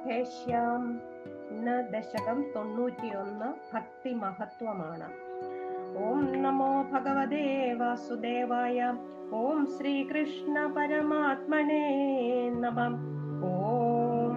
രാധേശ്യാം ഇന്ന് ദശകം തൊണ്ണൂറ്റിയൊന്ന് ഭക്തി മഹത്വമാണ് ഓം നമോ ഭഗവതേ വാസുദേവായ ഓം ശ്രീകൃഷ്ണ പരമാത്മനേ നമം ഓം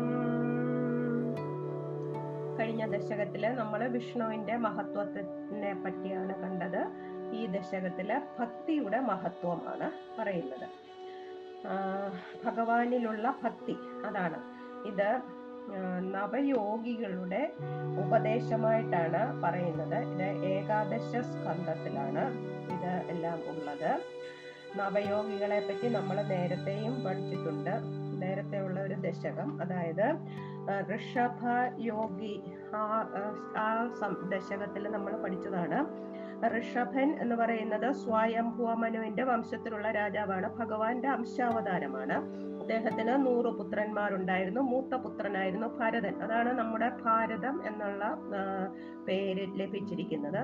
കഴിഞ്ഞ ദശകത്തില് നമ്മൾ വിഷ്ണുവിന്റെ മഹത്വത്തിനെ പറ്റിയാണ് കണ്ടത് ഈ ദശകത്തില് ഭക്തിയുടെ മഹത്വമാണ് പറയുന്നത് ആ, ഭഗവാനിലുള്ള ഭക്തി അതാണ് ഇത് ആ, നവയോഗികളുടെ ഉപദേശമായിട്ടാണ് പറയുന്നത് ഇത് ഏകാദശ സ്കന്ധത്തിലാണ് ഇത് എല്ലാം ഉള്ളത് നവയോഗികളെ പറ്റി നമ്മൾ നേരത്തെയും പഠിച്ചിട്ടുണ്ട് നേരത്തെ ഉള്ള ഒരു ദശകം അതായത് ആ, ഋഷഭ യോഗി ആ ആ സം- ദശകത്തിൽ നമ്മൾ പഠിച്ചതാണ് ഋഷഭൻ എന്ന് പറയുന്നത് സ്വയംഭുവ മനുവിന്റെ വംശത്തിലുള്ള രാജാവാണ് ഭഗവാന്റെ അംശാവതാരമാണ് അദ്ദേഹത്തിന് നൂറ് പുത്രന്മാരുണ്ടായിരുന്നു മൂത്ത പുത്രനായിരുന്നു ഭരതൻ അതാണ് നമ്മുടെ ഭാരതം എന്നുള്ള ആ, പേര് ലഭിച്ചിരിക്കുന്നത്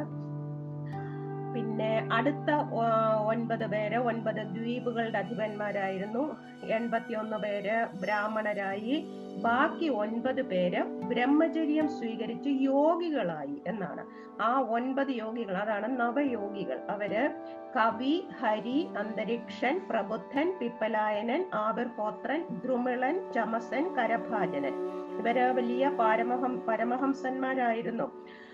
പിന്നെ അടുത്ത ആ, ഒൻപത് പേര് ഒൻപത് ദ്വീപുകളുടെ അധിപന്മാരായിരുന്നു എൺപത്തിയൊന്ന് പേര് ബ്രാഹ്മണരായി ബാക്കി ഒൻപത് പേര് ബ്രഹ്മചര്യം സ്വീകരിച്ച് യോഗികളായി എന്നാണ് ആ ഒൻപത് യോഗികൾ അതാണ് നവയോഗികൾ അവര് കവി ഹരി അന്തരീക്ഷൻ പ്രബുദ്ധൻ പിപ്പലായനൻ ആവിർഹോത്രൻ ദ്രുമിളൻ ചമസൻ കരഭാജനൻ ഇവര് വലിയ പാരമഹം പരമഹംസന്മാരായിരുന്നു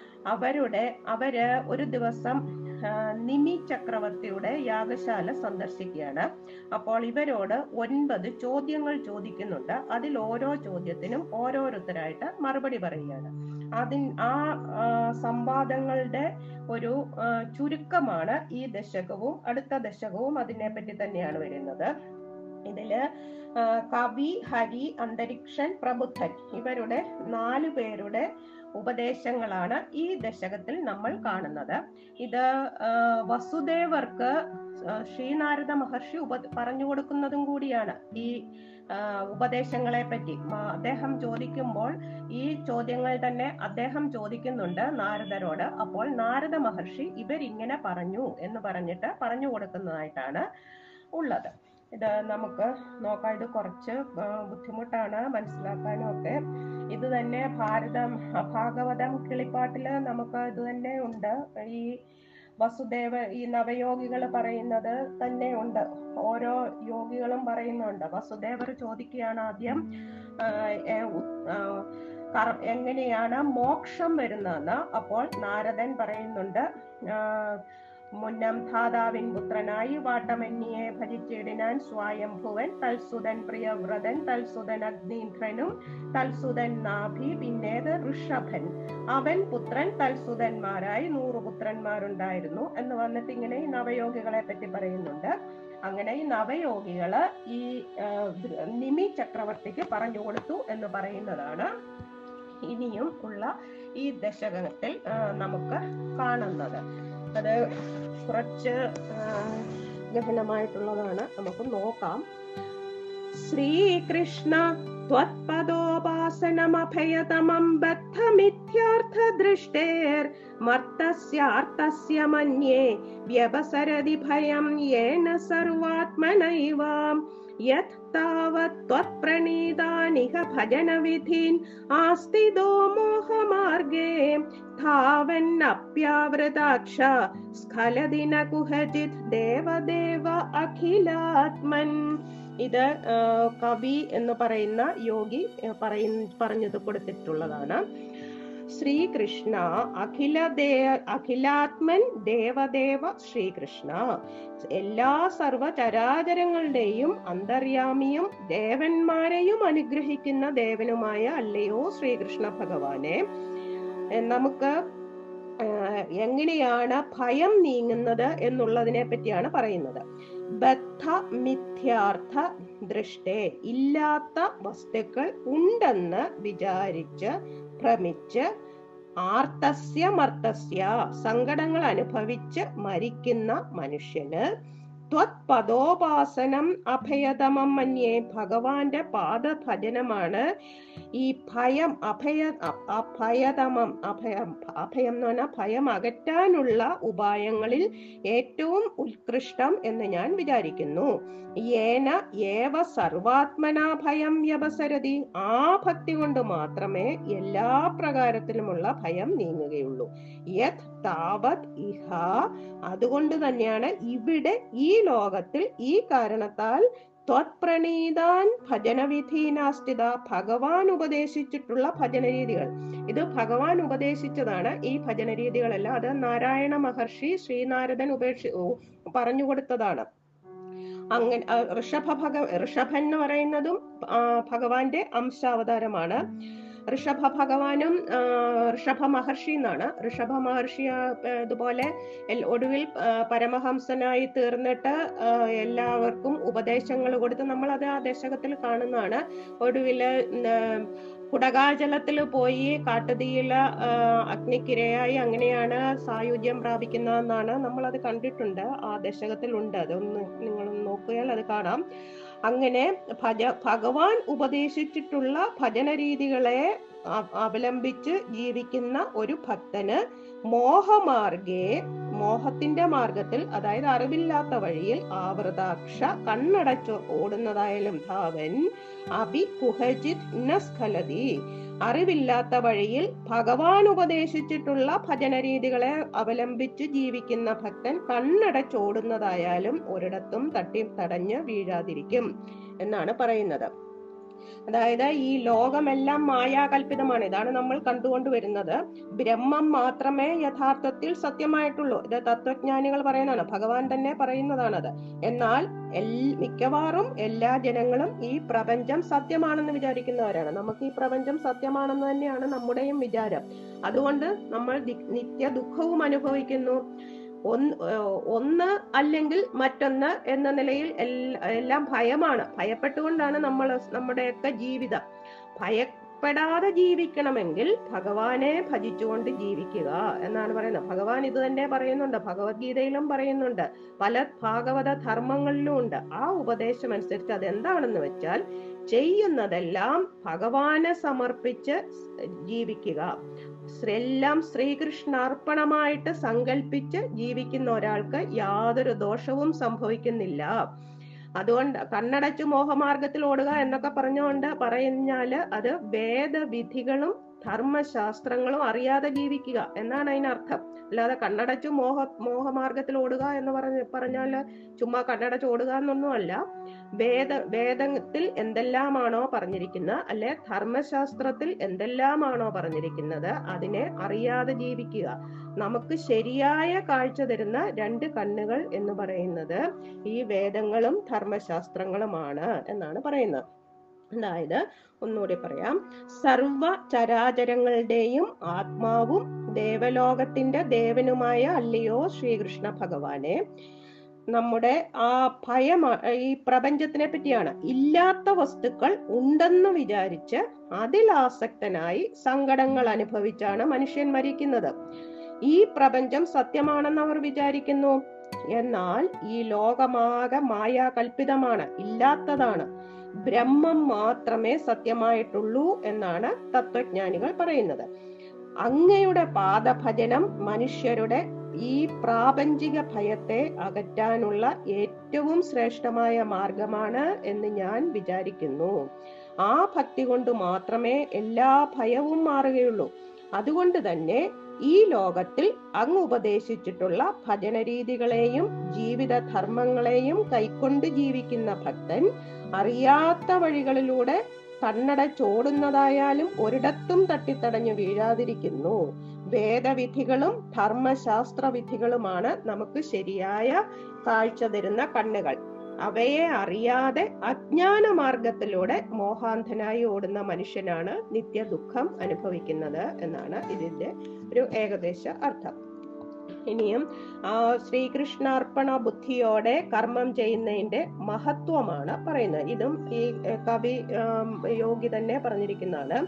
അവരുടെ അവര് ഒരു ദിവസം ആ, നിമി ചക്രവർത്തിയുടെ യാഗശാല സന്ദർശിക്കുകയാണ് അപ്പോൾ ഇവരോട് ഒൻപത് ചോദ്യങ്ങൾ ചോദിക്കുന്നുണ്ട് അതിൽ ഓരോ ചോദ്യത്തിനും ഓരോരുത്തരായിട്ട് മറുപടി പറയുകയാണ് അതിൻ ആ ആ, സംവാദങ്ങളുടെ ഒരു ആ, ചുരുക്കമാണ് ഈ ദശകവും അടുത്ത ദശകവും അതിനെപ്പറ്റി തന്നെയാണ് വരുന്നത് ഇതില് ആ, കവി ഹരി അന്തരീക്ഷൻ പ്രബുദ്ധൻ ഇവരുടെ നാലു പേരുടെ ഉപദേശങ്ങളാണ് ഈ ദശകത്തിൽ നമ്മൾ കാണുന്നത് ഇത് ആ, വസുദേവർക്ക് ആ, ശ്രീനാരദ മഹർഷി ഉപ പറഞ്ഞു കൊടുക്കുന്നതും കൂടിയാണ് ഈ ആ, ഉപദേശങ്ങളെ പറ്റി ആ, അദ്ദേഹം ചോദിക്കുമ്പോൾ ഈ ചോദ്യങ്ങൾ തന്നെ അദ്ദേഹം ചോദിക്കുന്നുണ്ട് നാരദരോട് അപ്പോൾ നാരദ മഹർഷി ഇവരിങ്ങനെ പറഞ്ഞു എന്ന് പറഞ്ഞിട്ട് പറഞ്ഞു കൊടുക്കുന്നതായിട്ടാണ് ഉള്ളത് ഇത് നമുക്ക് നോക്കാം ഇത് കുറച്ച് ആ, ബുദ്ധിമുട്ടാണ് മനസ്സിലാക്കാനും ഒക്കെ ഇത് തന്നെ ഭാരതം ഭാഗവതം കിളിപ്പാട്ടില് നമുക്ക് ഇത് തന്നെ ഉണ്ട് ഈ വസുദേവ ഈ നവയോഗികൾ പറയുന്നത് തന്നെ ഉണ്ട് ഓരോ യോഗികളും പറയുന്നുണ്ട് വസുദേവർ ചോദിക്കുകയാണ് ആദ്യം ആ, ഏ, ഉ- ആ, കർ- എങ്ങനെയാണ് മോക്ഷം വരുന്നതെന്ന് അപ്പോൾ നാരദൻ പറയുന്നുണ്ട് ആ, മുന്നം ധാതാവിൻ പുത്രനായി വാട്ടമന്യെ ഭജിച്ചിടിനാൻ സ്വായംഭുവൻ തൽസുതൻ പ്രിയവ്രതൻ തൽസുതൻ അഗ്നീന്ദ്രനും തൽസുതൻ നാഭി പിന്നേത് ഋഷഭൻ അവൻ പുത്രൻ തൽസുതന്മാരായി നൂറ് പുത്രന്മാരുണ്ടായിരുന്നു എന്ന് വന്നിട്ട് ഇങ്ങനെ ഈ നവയോഗികളെ പറ്റി പറയുന്നുണ്ട് അങ്ങനെ ഈ നവയോഗികള് ഈ ആ, ദൃ- നിമി ചക്രവർത്തിക്ക് പറഞ്ഞു കൊടുത്തു എന്ന് പറയുന്നതാണ് ഇനിയും ഉള്ള ഈ ദശകത്തിൽ ആ, നമുക്ക് കാണുന്നത് അത് കുറച്ച് ആ, ഗഹനമായിട്ടുള്ളതാണ് നമുക്ക് നോക്കാം ശ്രീകൃഷ്ണ त्वत्पदोपासनमभयतमं बद्धमिथ्यार्थदृष्टेर्मर्तस्यार्थस्य मन्ये व्यवसरदि भयं येन सर्वात्मनैव यत् तावत् त्वत्प्रणीतानिह भजनविधीन् आस्तिदो मोहमार्गे धावन्नप्यावृताक्ष स्खलति न कुहचित् देवदेव अखिलात्मन् ഇത് ആ, കവി എന്ന് പറയുന്ന യോഗി ആ, പറയുന്ന പറഞ്ഞത് കൊടുത്തിട്ടുള്ളതാണ് ശ്രീകൃഷ്ണ അഖില ദേ അഖിലാത്മൻ ദേവദേവ ശ്രീകൃഷ്ണ എല്ലാ സർവചരാചരങ്ങളുടെയും അന്തര്യാമിയും ദേവന്മാരെയും അനുഗ്രഹിക്കുന്ന ദേവനുമായ അല്ലയോ ശ്രീകൃഷ്ണ ഭഗവാനെ എ, നമുക്ക് ആ, എങ്ങനെയാണ് ഭയം നീങ്ങുന്നത് എന്നുള്ളതിനെ പറ്റിയാണ് പറയുന്നത് ബദ്ധ മിഥ്യാർത്ഥ ദൃഷ്ടേ ഇല്ലാത്ത വസ്തുക്കൾ ഉണ്ടെന്ന് വിചാരിച്ച് ഭ്രമിച്ച് ആർത്തസ്യ മർത്തസ്യ സങ്കടങ്ങൾ അനുഭവിച്ച് മരിക്കുന്ന മനുഷ്യന് ത്വത് പദോപാസനം അഭയതമം മന്യേ ഭഗവാന്റെ പാദഭജനമാണ് ഈ ഭയം അഭയ അ- അഭയതമം അഭയം അഭയം എന്ന് പറഞ്ഞാൽ ഭയം അകറ്റാനുള്ള ഉപായങ്ങളിൽ ഏറ്റവും ഉത്കൃഷ്ടം എന്ന് ഞാൻ വിചാരിക്കുന്നു ഏന ഏവ സർവാത്മനാ ഭയം വ്യവസരതി ആ ഭക്തി കൊണ്ട് മാത്രമേ എല്ലാ പ്രകാരത്തിലുമുള്ള ഭയം നീങ്ങുകയുള്ളൂ യത് താവത് ഇഹ അതുകൊണ്ട് തന്നെയാണ് ഇവിടെ ഈ ലോകത്തിൽ ഈ കാരണത്താൽ ത്വത്പ്രണീതാൻ ഭജനവിധീനാസ്ഥിത ഭഗവാൻ ഉപദേശിച്ചിട്ടുള്ള ഭജന രീതികൾ ഇത് ഭഗവാൻ ഉപദേശിച്ചതാണ് ഈ ഭജന രീതികളെല്ലാം അത് നാരായണ മഹർഷി ശ്രീനാരദൻ ഉപേക്ഷി ഓ, പറഞ്ഞു കൊടുത്തതാണ് അങ്ങനെ ആ, ഋഷഭ ഭഗ ഋഷഭൻ എന്ന് പറയുന്നതും ആ, ഭഗവാന്റെ അംശാവതാരമാണ് ഋഷഭ ഭഗവാനും ആ, ഋഷഭ മഹർഷി എന്നാണ് ഋഷഭ മഹർഷി ആ, പ- ഇതുപോലെ എൽ- ഒടുവിൽ ആ, പരമഹംസനായി തീർന്നിട്ട് ആ, എല്ലാവർക്കും ഉപദേശങ്ങൾ കൊടുത്ത് നമ്മൾ അത് ആ ദശകത്തിൽ കാണുന്നതാണ് ഒടുവില് ഉം, കുടകാചലത്തിൽ പോയി കാട്ടുതീയില ആ, അഗ്നിക്കിരയായി അങ്ങനെയാണ് സായുജ്യം പ്രാപിക്കുന്നതെന്നാണ് നമ്മൾ അത് കണ്ടിട്ടുണ്ട് ആ ദശകത്തിലുണ്ട് അതൊന്ന് നിങ്ങൾ നോക്കിയാൽ അത് കാണാം അങ്ങനെ ഭജ ഭഗവാൻ ഉപദേശിച്ചിട്ടുള്ള ഭജന രീതികളെ അ- അവലംബിച്ച് ജീവിക്കുന്ന ഒരു ഭക്തന് മോഹമാർഗേ മോഹത്തിന്റെ മാർഗത്തിൽ അതായത് അറിവില്ലാത്ത വഴിയിൽ ആവൃതാക്ഷ കണ്ണടച്ചു ഓടുന്നതായാലും ധാവൻ അഭി കുഹജിത് ന സ്ഖലതി അറിവില്ലാത്ത വഴിയിൽ ഭഗവാൻ ഉപദേശിച്ചിട്ടുള്ള ഭജന രീതികളെ അവലംബിച്ച് ജീവിക്കുന്ന ഭക്തൻ കണ്ണടച്ചോടുന്നതായാലും ഒരിടത്തും തട്ടി തടഞ്ഞ് വീഴാതിരിക്കും എന്നാണ് പറയുന്നത് അതായത് ഈ ലോകമെല്ലാം മായാകൽപിതമാണ് ഇതാണ് നമ്മൾ കണ്ടുകൊണ്ടുവരുന്നത് ബ്രഹ്മം മാത്രമേ യഥാർത്ഥത്തിൽ സത്യമായിട്ടുള്ളൂ ഇത് തത്വജ്ഞാനികൾ പറയുന്നതാണ് ഭഗവാൻ തന്നെ പറയുന്നതാണത് എന്നാൽ എൽ മിക്കവാറും എല്ലാ ജനങ്ങളും ഈ പ്രപഞ്ചം സത്യമാണെന്ന് വിചാരിക്കുന്നവരാണ് നമുക്ക് ഈ പ്രപഞ്ചം സത്യമാണെന്ന് തന്നെയാണ് നമ്മുടെയും വിചാരം അതുകൊണ്ട് നമ്മൾ ദി- നിത്യ ദുഃഖവും അനുഭവിക്കുന്നു ഒന്ന് ഏഹ് ഒന്ന് അല്ലെങ്കിൽ മറ്റൊന്ന് എന്ന നിലയിൽ എൽ- എല്ലാം ഭയമാണ് ഭയപ്പെട്ടുകൊണ്ടാണ് നമ്മൾ നമ്മുടെയൊക്കെ ജീവിതം ഭയപ്പെടാതെ ജീവിക്കണമെങ്കിൽ ഭഗവാനെ ഭജിച്ചുകൊണ്ട് ജീവിക്കുക എന്നാണ് പറയുന്നത് ഭഗവാൻ ഇത് തന്നെ പറയുന്നുണ്ട് ഭഗവത്ഗീതയിലും പറയുന്നുണ്ട് പല ഭാഗവത ധർമ്മങ്ങളിലും ഉണ്ട് ആ ഉപദേശം അനുസരിച്ച് അതെന്താണെന്ന് വെച്ചാൽ ചെയ്യുന്നതെല്ലാം ഭഗവാനെ സമർപ്പിച്ച് ജീവിക്കുക എല്ലാം ശ്രീകൃഷ്ണാർപ്പണമായിട്ട് സങ്കല്പിച്ച് ജീവിക്കുന്ന ഒരാൾക്ക് യാതൊരു ദോഷവും സംഭവിക്കുന്നില്ല അതുകൊണ്ട് കണ്ണടച്ചു മോഹമാർഗത്തിൽ ഓടുക എന്നൊക്കെ പറഞ്ഞുകൊണ്ട് പറഞ്ഞാല് അത് വേദവിധികളും ധർമ്മശാസ്ത്രങ്ങളും അറിയാതെ ജീവിക്കുക എന്നാണ് അതിനർത്ഥം അല്ലാതെ കണ്ണടച്ചു മോഹ മോഹമാർഗത്തിൽ ഓടുക എന്ന് പറഞ്ഞ പറഞ്ഞാല് ചുമ്മാ കണ്ണടച്ച് ഓടുക എന്നൊന്നുമല്ല വേദ വേദത്തിൽ എന്തെല്ലാമാണോ പറഞ്ഞിരിക്കുന്നത് അല്ലെ ധർമ്മശാസ്ത്രത്തിൽ എന്തെല്ലാമാണോ പറഞ്ഞിരിക്കുന്നത് അതിനെ അറിയാതെ ജീവിക്കുക നമുക്ക് ശരിയായ കാഴ്ച തരുന്ന രണ്ട് കണ്ണുകൾ എന്ന് പറയുന്നത് ഈ വേദങ്ങളും ധർമ്മശാസ്ത്രങ്ങളുമാണ് എന്നാണ് പറയുന്നത് അതായത് ഒന്നുകൂടി പറയാം സർവ ചരാചരങ്ങളുടെയും ആത്മാവും ദേവലോകത്തിന്റെ ദേവനുമായ അല്ലയോ ശ്രീകൃഷ്ണ ഭഗവാനെ നമ്മുടെ ആ ഭയം ഈ പ്രപഞ്ചത്തിനെ പറ്റിയാണ് ഇല്ലാത്ത വസ്തുക്കൾ ഉണ്ടെന്ന് വിചാരിച്ച് അതിൽ ആസക്തനായി സങ്കടങ്ങൾ അനുഭവിച്ചാണ് മനുഷ്യൻ മരിക്കുന്നത് ഈ പ്രപഞ്ചം സത്യമാണെന്ന് അവർ വിചാരിക്കുന്നു എന്നാൽ ഈ ലോകമാകെ മായാകൽപിതമാണ് ഇല്ലാത്തതാണ് ബ്രഹ്മം മാത്രമേ സത്യമായിട്ടുള്ളൂ എന്നാണ് തത്വജ്ഞാനികൾ പറയുന്നത് അങ്ങയുടെ പാദഭജനം മനുഷ്യരുടെ ഈ പ്രാപഞ്ചിക ഭയത്തെ അകറ്റാനുള്ള ഏറ്റവും ശ്രേഷ്ഠമായ മാർഗമാണ് എന്ന് ഞാൻ വിചാരിക്കുന്നു ആ ഭക്തി കൊണ്ട് മാത്രമേ എല്ലാ ഭയവും മാറുകയുള്ളൂ അതുകൊണ്ട് തന്നെ ഈ ലോകത്തിൽ അങ്ങ് ഉപദേശിച്ചിട്ടുള്ള ഭജന രീതികളെയും ജീവിത ധർമ്മങ്ങളെയും കൈക്കൊണ്ട് ജീവിക്കുന്ന ഭക്തൻ അറിയാത്ത വഴികളിലൂടെ കണ്ണടച്ചോടുന്നതായാലും ഒരിടത്തും തട്ടിത്തടഞ്ഞു വീഴാതിരിക്കുന്നു വേദവിധികളും ധർമ്മശാസ്ത്ര വിധികളുമാണ് നമുക്ക് ശരിയായ കാഴ്ച തരുന്ന കണ്ണുകൾ അവയെ അറിയാതെ അജ്ഞാന മാർഗത്തിലൂടെ മോഹാന്ധനായി ഓടുന്ന മനുഷ്യനാണ് നിത്യ ദുഃഖം അനുഭവിക്കുന്നത് എന്നാണ് ഇതിന്റെ ഒരു ഏകദേശ അർത്ഥം ഇനിയും ആ ശ്രീകൃഷ്ണാർപ്പണ ബുദ്ധിയോടെ കർമ്മം ചെയ്യുന്നതിന്റെ മഹത്വമാണ് പറയുന്നത് ഇതും ഈ ഏഹ്, കവി ആം, യോഗി തന്നെ പറഞ്ഞിരിക്കുന്നതാണ്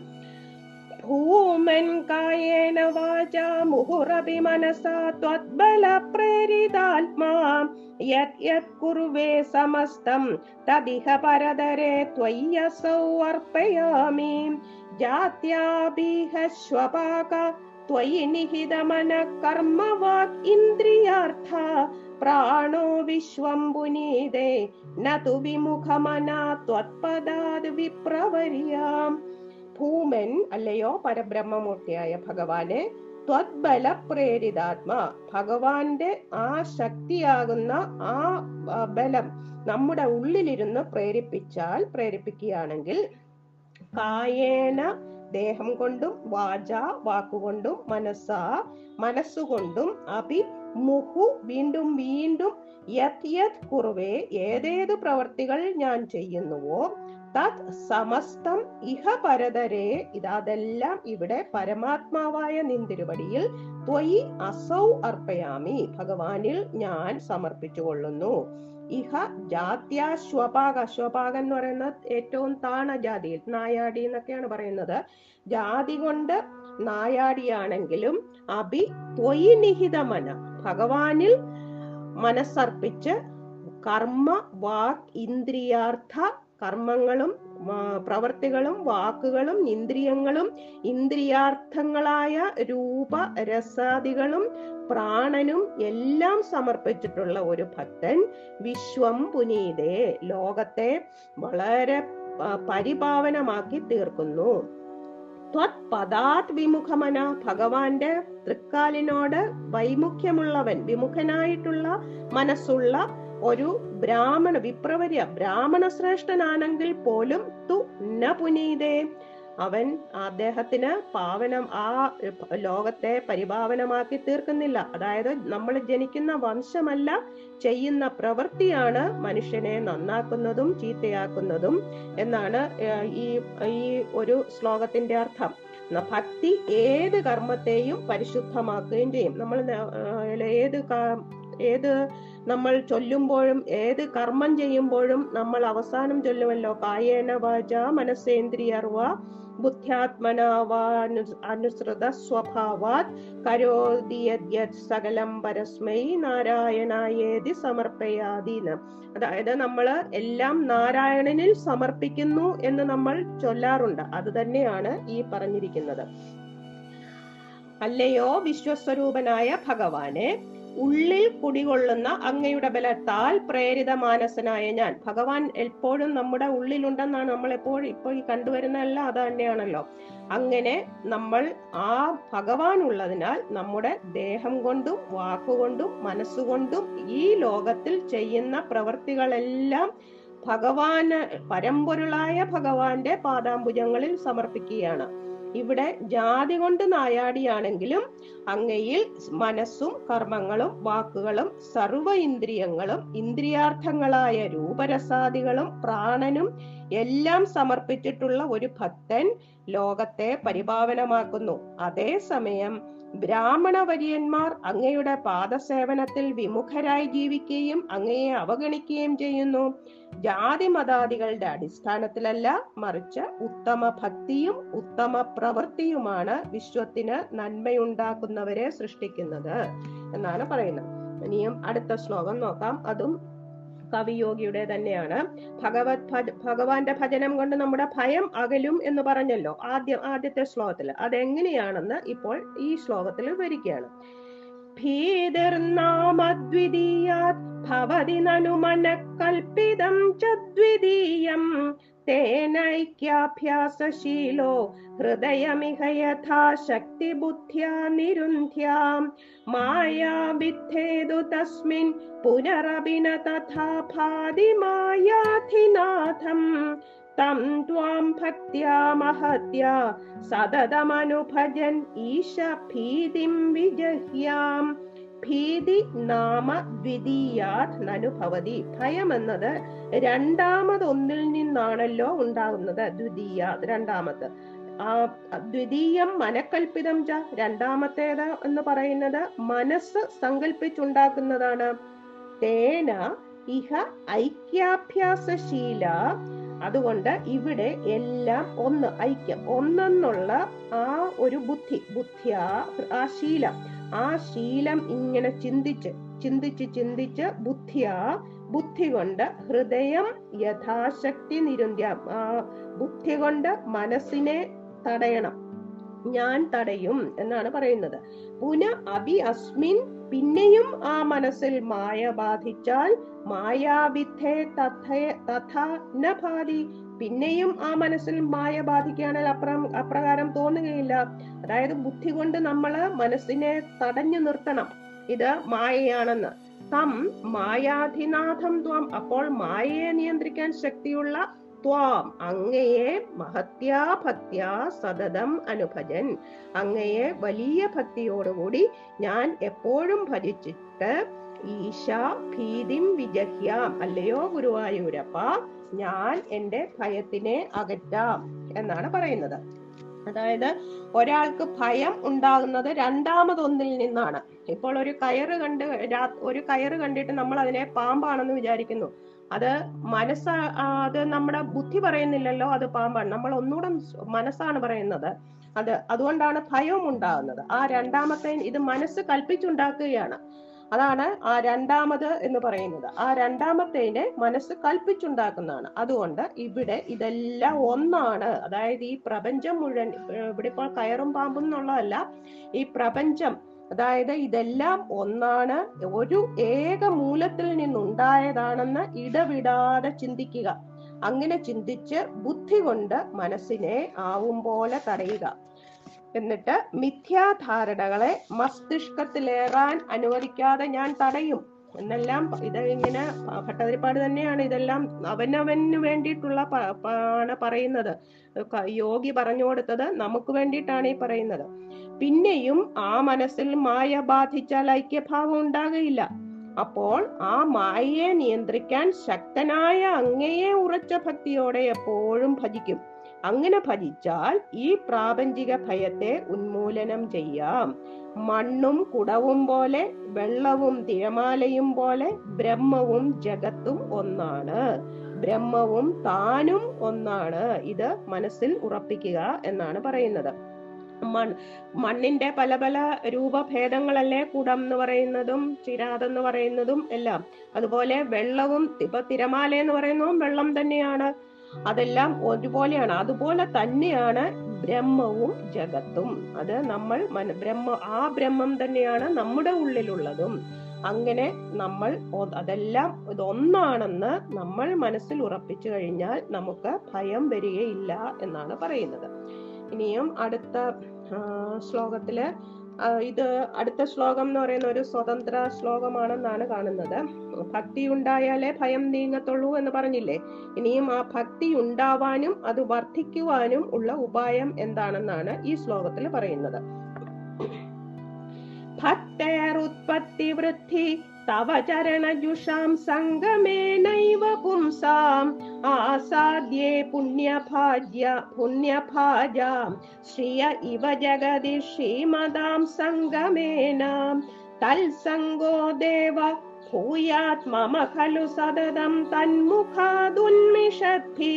ഭൂമൻ കായേന വാച മുഹുറപി മനസാ ത്വദ്ബല പ്രേരിതാത്മാ യത് യത് കുറുവേ സമസ്തം തദിഹ പരതരെ ത്വയ്യസൗ അർപ്പയാമി ജാത്യാബീഹ ശ്വപാക त्वयि निहितमन कर्म वाक् इन्द्रियार्थ प्राणो विश्वं पुनीदे न तु വിമുഖമന ത്വത്പദാത് വിപ്രവർയാം ഭൂമൻ അല്ലയോ പരബ്രഹ്മമൂർത്തിയായ ഭഗവാനെ ത്വത്ബല പ്രേരിതാത്മ ഭഗവാന്റെ ആ ശക്തിയാകുന്ന ആ ആ, ബലം നമ്മുടെ ഉള്ളിലിരുന്ന് പ്രേരിപ്പിച്ചാൽ പ്രേരിപ്പിക്കുകയാണെങ്കിൽ കായേന ദേഹം കൊണ്ടും വാച വാക്കുകൊണ്ടും മനസ്സ മനസ്സുകൊണ്ടും അഭി മുഹു വീണ്ടും വീണ്ടും യത് യത് കുറുവേ ഏതേത് പ്രവർത്തികൾ ഞാൻ ചെയ്യുന്നുവോ തത് സമസ്തം ഇഹ പരതരെ ഇതതെല്ലാം ഇവിടെ പരമാത്മാവായ നിന്തിരുവടിയിൽ ത്വയി അസൗ അർപ്പയാമി ഭഗവാനിൽ ഞാൻ സമർപ്പിച്ചു കൊള്ളുന്നു ഇഹ ജാത്യാശ്വപാക അശ്വപാക എന്ന് പറയുന്നത് ഏറ്റവും താണ ജാതിയിൽ നായാടി എന്നൊക്കെയാണ് പറയുന്നത് ജാതി കൊണ്ട് നായാടിയാണെങ്കിലും അഭി ത്വയി നിഹിതമന ഭഗവാനിൽ മനസ്സർപ്പിച്ച് കർമ്മ വാക് ഇന്ദ്രിയാർത്ഥ കർമ്മങ്ങളും ആ, പ്രവർത്തികളും വാക്കുകളും ഇന്ദ്രിയങ്ങളും ഇന്ദ്രിയാർത്ഥങ്ങളായ രൂപ രസാദികളും പ്രാണനും എല്ലാം സമർപ്പിച്ചിട്ടുള്ള ഒരു ഭക്തൻ വിശ്വം പുനീതേ ലോകത്തെ വളരെ ആ, പരിപാവനമാക്കി തീർക്കുന്നു ത്വത് പദാത് വിമുഖമന ഭഗവാന്റെ തൃക്കാലിനോട് വൈമുഖ്യമുള്ളവൻ വിമുഖനായിട്ടുള്ള മനസ്സുള്ള ഒരു ബ്രാഹ്മണ വിപ്രവര്യ ബ്രാഹ്മണ ശ്രേഷ്ഠനാണെങ്കിൽ പോലും തു ന പുനീതേ അവൻ അദ്ദേഹത്തിന് പാവനം ആ ലോകത്തെ പരിപാവനമാക്കി തീർക്കുന്നില്ല അതായത് നമ്മൾ ജനിക്കുന്ന വംശമല്ല ചെയ്യുന്ന പ്രവൃത്തിയാണ് മനുഷ്യനെ നന്നാക്കുന്നതും ചീത്തയാക്കുന്നതും എന്നാണ് ഏർ, ഈ ഈ ഒരു ശ്ലോകത്തിന്റെ അർത്ഥം ന- ഭക്തി ഏത് കർമ്മത്തെയും പരിശുദ്ധമാക്കുകയും ചെയ്യും നമ്മൾ ന- ഏർ, ഏത് ക- ഏത് നമ്മൾ ചൊല്ലുമ്പോഴും ഏത് കർമ്മം ചെയ്യുമ്പോഴും നമ്മൾ അവസാനം ചൊല്ലുമല്ലോ കായേന വാച മനസ്സേന്ദ്രിയർവ ബുദ്ധ്യാത്മനാവാ അനുസൃത സ്വഭാവാത് കരോതി യദ്യത് സകലം പരസ്മൈ നാരായണായേതി സമർപ്പയാതീന്ന് അതായത് നമ്മൾ എല്ലാം നാരായണനിൽ സമർപ്പിക്കുന്നു എന്ന് നമ്മൾ ചൊല്ലാറുണ്ട് അത് തന്നെയാണ് ഈ പറഞ്ഞിരിക്കുന്നത് അല്ലയോ വിശ്വസ്വരൂപനായ ഭഗവാനെ ഉള്ളിൽ കുടികൊള്ളുന്ന അങ്ങയുടെ ബലത്താൽ പ്രേരിത മാനസനായ ഞാൻ ഭഗവാൻ എപ്പോഴും നമ്മുടെ ഉള്ളിലുണ്ടെന്നാണ് നമ്മൾ എപ്പോഴും ഇപ്പോൾ ഈ കണ്ടുവരുന്നതല്ല അത് തന്നെയാണല്ലോ അങ്ങനെ നമ്മൾ ആ ഭഗവാൻ ഉള്ളതിനാൽ നമ്മുടെ ദേഹം കൊണ്ടും വാക്കുകൊണ്ടും മനസ്സുകൊണ്ടും ഈ ലോകത്തിൽ ചെയ്യുന്ന പ്രവർത്തികളെല്ലാം ഭഗവാന് പരമ്പൊരുളായ ഭഗവാന്റെ പാദാംബുജങ്ങളിൽ സമർപ്പിക്കുകയാണ് ഇവിടെ ജാതി കൊണ്ട് നായാടിയാണെങ്കിലും അങ്ങയിൽ മനസ്സും കർമ്മങ്ങളും വാക്കുകളും സർവ ഇന്ദ്രിയങ്ങളും ഇന്ദ്രിയാർത്ഥങ്ങളായ രൂപരസാദികളും പ്രാണനും എല്ലാം സമർപ്പിച്ചിട്ടുള്ള ഒരു ഭക്തൻ ലോകത്തെ പരിപാവനമാക്കുന്നു അതേസമയം ബ്രാഹ്മണ വര്യന്മാർ അങ്ങയുടെ പാദസേവനത്തിൽ വിമുഖരായി ജീവിക്കുകയും അങ്ങയെ അവഗണിക്കുകയും ചെയ്യുന്നു ജാതി മതാദികളുടെ അടിസ്ഥാനത്തിലല്ല മറിച്ച് ഉത്തമ ഭക്തിയും ഉത്തമ പ്രവൃത്തിയുമാണ് വിശ്വത്തിന് നന്മയുണ്ടാക്കുന്നവരെ സൃഷ്ടിക്കുന്നത് എന്നാണ് പറയുന്നത് ഇനിയും അടുത്ത ശ്ലോകം നോക്കാം അതും കവിയോഗിയുടെ തന്നെയാണ് ഭഗവത് ഭജ- ഭഗവാന്റെ ഭജനം കൊണ്ട് നമ്മുടെ ഭയം അകലും എന്ന് പറഞ്ഞല്ലോ ആദ്യം ആദ്യത്തെ ശ്ലോകത്തിൽ അതെങ്ങനെയാണെന്ന് ഇപ്പോൾ ഈ ശ്ലോകത്തിൽ വിവരിക്കുകയാണ് ഭീതിർനാമദ്വിതീയാത് ഭവതി നനു മനഃകൽപ്പിതം ച ദ്വിതീയം തേനൈക്യാഭ്യാസശീലോ ഹൃദയമിഹ യഥാ ശക്തിബുദ്ധ്യാ നിരുന്ധ്യാം മായാവിദ്ധേതു തസ്മിൻ പുനരഭിന തഥാ ഭാതി മായാധിനാഥം തം ത്വാം ഭക്ത്യാ മഹത്യാ സതതമനുഭജൻ ഈശ ഭീതിം വിജഹ്യാം ഭീതി നാമ ദ്വിതീയാത് നനുഭവതി ഭയം എന്നത് രണ്ടാമതൊന്നിൽ നിന്നാണല്ലോ ഉണ്ടാകുന്നത് ദ്വിതീയാത് രണ്ടാമത് ആ ദ്വിതീയം മനക്കൽപ്പിതം ച രണ്ടാമത്തേത് എന്ന് പറയുന്നത് മനസ്സ് സങ്കല്പിച്ചുണ്ടാക്കുന്നതാണ് തേന ഇഹ ഐക്യാഭ്യാസശീല അതുകൊണ്ട് ഇവിടെ എല്ലാം ഒന്ന് ഐക്യം ഒന്നെന്നുള്ള ആ ഒരു ബുദ്ധി ബുദ്ധിയ ആ ശീലം ആ ശീലം ഇങ്ങനെ ചിന്തിച്ച് ചിന്തിച്ച് ചിന്തിച്ച് ബുദ്ധിയ ബുദ്ധി കൊണ്ട് ഹൃദയം യഥാശക്തി നിരുന്ധ്യം ആ ബുദ്ധി കൊണ്ട് മനസ്സിനെ തടയണം ഞാൻ തടയും എന്നാണ് പറയുന്നത് പുന അഭി അസ്മിൻ പിന്നെയും ആ മനസ്സിൽ മായ ബാധിച്ചാൽ മായാവിദ്ധേ തഥ- തഥാ ന ബാധി പിന്നെയും ആ മനസ്സിൽ മായ ബാധിക്കുകയാണെങ്കിൽ അപ്ര അപ്രകാരം തോന്നുകയില്ല അതായത് ബുദ്ധി കൊണ്ട് നമ്മള് മനസ്സിനെ തടഞ്ഞു നിർത്തണം ഇത് മായയാണെന്ന് തം മായാധിനാഥം ത്വം അപ്പോൾ മായയെ നിയന്ത്രിക്കാൻ ശക്തിയുള്ള ത്വാം അങ്ങയെ മഹത്യാ ഭക്ത്യാ സതതം അനുഭജൻ അങ്ങയെ വലിയ ഭക്തിയോടുകൂടി ഞാൻ എപ്പോഴും ഭജിച്ചിട്ട് ഈശ ഭീതിം വിജഹ്യാം അല്ലയോ ഗുരുവായൂരപ്പ ഞാൻ എന്റെ ഭയത്തിനെ അകറ്റാം എന്നാണ് പറയുന്നത് അതായത് ഒരാൾക്ക് ഭയം ഉണ്ടാകുന്നത് രണ്ടാമതൊന്നിൽ നിന്നാണ് ഇപ്പോൾ ഒരു കയറ് കണ്ട് രാ- ഒരു കയറ് കണ്ടിട്ട് നമ്മൾ അതിനെ പാമ്പാണെന്ന് വിചാരിക്കുന്നു അത് മനസ്സ ആ, അത് നമ്മുടെ ബുദ്ധി പറയുന്നില്ലല്ലോ അത് പാമ്പാണ് നമ്മൾ ഒന്നുകൂടെ മനസ്സാണ് പറയുന്നത് അത് അതുകൊണ്ടാണ് ഭയവും ഉണ്ടാകുന്നത് ആ രണ്ടാമത്തെ ഇത് മനസ്സ് കൽപ്പിച്ചുണ്ടാക്കുകയാണ് അതാണ് ആ രണ്ടാമത് എന്ന് പറയുന്നത് ആ രണ്ടാമത്തേനെ മനസ്സ് കൽപ്പിച്ചുണ്ടാക്കുന്നതാണ് അതുകൊണ്ട് ഇവിടെ ഇതെല്ലാം ഒന്നാണ് അതായത് ഈ പ്രപഞ്ചം മുഴുവൻ ഏർ ഇവിടെ ഇപ്പോൾ കയറും പാമ്പും എന്നുള്ളതല്ല ഈ പ്രപഞ്ചം അതായത് ഇതെല്ലാം ഒന്നാണ് ഒരു ഏക മൂലത്തിൽ നിന്നുണ്ടായതാണെന്ന് ഇടവിടാതെ ചിന്തിക്കുക അങ്ങനെ ചിന്തിച്ച് ബുദ്ധി കൊണ്ട് മനസ്സിനെ ആവും പോലെ തടയുക എന്നിട്ട് മിഥ്യാധാരണകളെ മസ്തിഷ്കത്തിലേറാൻ അനുവദിക്കാതെ ഞാൻ തടയും എന്നെല്ലാം പ- ഇത് ഇങ്ങനെ പ- ഭട്ടതിരിപ്പാട് തന്നെയാണ് ഇതെല്ലാം അവനവന് വേണ്ടിയിട്ടുള്ള പ- പ- ആണ് പറയുന്നത് ക- യോഗി പറഞ്ഞു കൊടുത്തത് നമുക്ക് വേണ്ടിയിട്ടാണ് ഈ പറയുന്നത് പിന്നെയും ആ മനസ്സിൽ മായ ബാധിച്ചാൽ ഐക്യഭാവം ഉണ്ടാകയില്ല അപ്പോൾ ആ മായയെ നിയന്ത്രിക്കാൻ ശക്തനായ അങ്ങയെ ഉറച്ച ഭക്തിയോടെ എപ്പോഴും ഭജിക്കും അങ്ങനെ ഭജിച്ചാൽ ഈ പ്രാപഞ്ചിക ഭയത്തെ ഉന്മൂലനം ചെയ്യാം മണ്ണും കുടവും പോലെ വെള്ളവും തിരമാലയും പോലെ ബ്രഹ്മവും ജഗത്തും ഒന്നാണ് ബ്രഹ്മവും താനും ഒന്നാണ് ഇത് മനസ്സിൽ ഉറപ്പിക്കുക എന്നാണ് പറയുന്നത് മൺ മണ്ണിന്റെ പല പല രൂപഭേദങ്ങളല്ലേ കുടം എന്ന് പറയുന്നതും ചിരാതെന്ന് പറയുന്നതും എല്ലാം അതുപോലെ വെള്ളവും ഇപ്പൊ തിരമാല എന്ന് പറയുന്നതും വെള്ളം തന്നെയാണ് അതെല്ലാം ഒരുപോലെയാണ് അതുപോലെ തന്നെയാണ് ബ്രഹ്മവും ജഗത്തും അത് നമ്മൾ മന- ബ്രഹ്മ ആ ബ്രഹ്മം തന്നെയാണ് നമ്മുടെ ഉള്ളിലുള്ളതും അങ്ങനെ നമ്മൾ ഒ- അതെല്ലാം ഇതൊന്നാണെന്ന് നമ്മൾ മനസ്സിൽ ഉറപ്പിച്ചു കഴിഞ്ഞാൽ നമുക്ക് ഭയം വരികയില്ല എന്നാണ് പറയുന്നത് ഇനിയും അടുത്ത ആ, ശ്ലോകത്തില് ആ, ഇത് അടുത്ത ശ്ലോകം എന്ന് പറയുന്ന ഒരു സ്വതന്ത്ര ശ്ലോകമാണെന്നാണ് കാണുന്നത് ഭക്തി ഉണ്ടായാലേ ഭയം നീങ്ങത്തുള്ളൂ എന്ന് പറഞ്ഞില്ലേ ഇനിയും ആ ഭക്തി ഉണ്ടാവാനും അത് വർദ്ധിക്കുവാനും ഉള്ള ഉപായം എന്താണെന്നാണ് ഈ ശ്ലോകത്തിൽ പറയുന്നത് ഭക്തേരുത്പത്തി വൃദ്ധി തവ ചരണജുഷാം സംഗമേനൈവ പുംസാം ആസാദ്യേ പുണ്യഭാജ്യ പുണ്യഭാജാം ശ്രിയ ഇവ ജഗതി ശ്രീമതാം സംഗമേന തൽസംഗോ ദേവ ഭൂയാത് മമ ഖലു സതതം തന്മുഖാദുന്മിഷദ്ഭി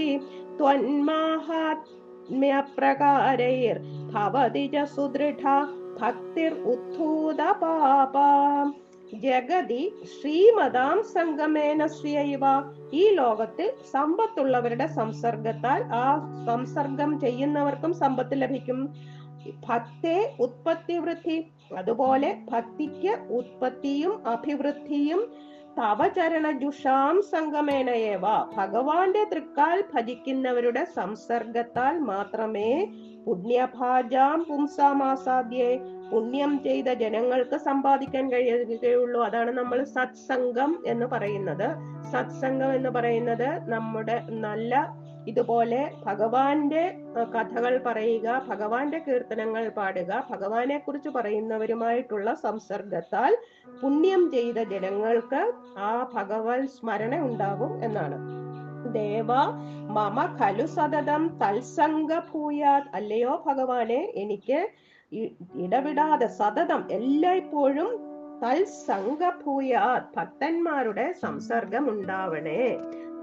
ത്വന്മാഹാത്മ്യപ്രകാരൈർ ഭവതി ച സുദൃഢ ഭക്തിർ ഉദ്ധൂത പാപാം ജഗതി ശ്രീമതാം സംഗമേന ശ്രീയവ ഈ ലോകത്തിൽ സമ്പത്തുള്ളവരുടെ സംസർഗത്താൽ ആ സംസർഗം ചെയ്യുന്നവർക്കും സമ്പത്ത് ലഭിക്കും ഭക്തേ ഉത്പത്തി വൃദ്ധി അതുപോലെ ഭക്തിക്ക് ഉത്പത്തിയും അഭിവൃദ്ധിയും തവചരണജുഷാം സംഗമേനയേവ ഭഗവാന്റെ തൃക്കാൽ ഭജിക്കുന്നവരുടെ സംസർഗത്താൽ മാത്രമേ പുണ്യഭാജാം പുംസാമാസാദ്യേ പുണ്യം ചെയ്ത ജനങ്ങൾക്ക് സമ്പാദിക്കാൻ കഴിയുകയുള്ളൂ അതാണ് നമ്മൾ സത്സംഗം എന്ന് പറയുന്നത് സത്സംഗം എന്ന് പറയുന്നത് നമ്മുടെ നല്ല ഇതുപോലെ ഭഗവാന്റെ അഹ്, കഥകൾ പറയുക ഭഗവാന്റെ കീർത്തനങ്ങൾ പാടുക ഭഗവാനെ കുറിച്ച് പറയുന്നവരുമായിട്ടുള്ള സംസർഗത്താൽ പുണ്യം ചെയ്ത ജനങ്ങൾക്ക് ആ ഭഗവാൻ സ്മരണ ഉണ്ടാകും എന്നാണ് ദേവ മമ ഖലു സതതം തൽസംഗ ഭൂയാത് അല്ലയോ ഭഗവാനെ എനിക്ക് ഇ- ഇടവിടാതെ സതതം എല്ലായ്പ്പോഴും തൽസംഗ ഭൂയാത് ഭക്തന്മാരുടെ സംസർഗം ഉണ്ടാവണേ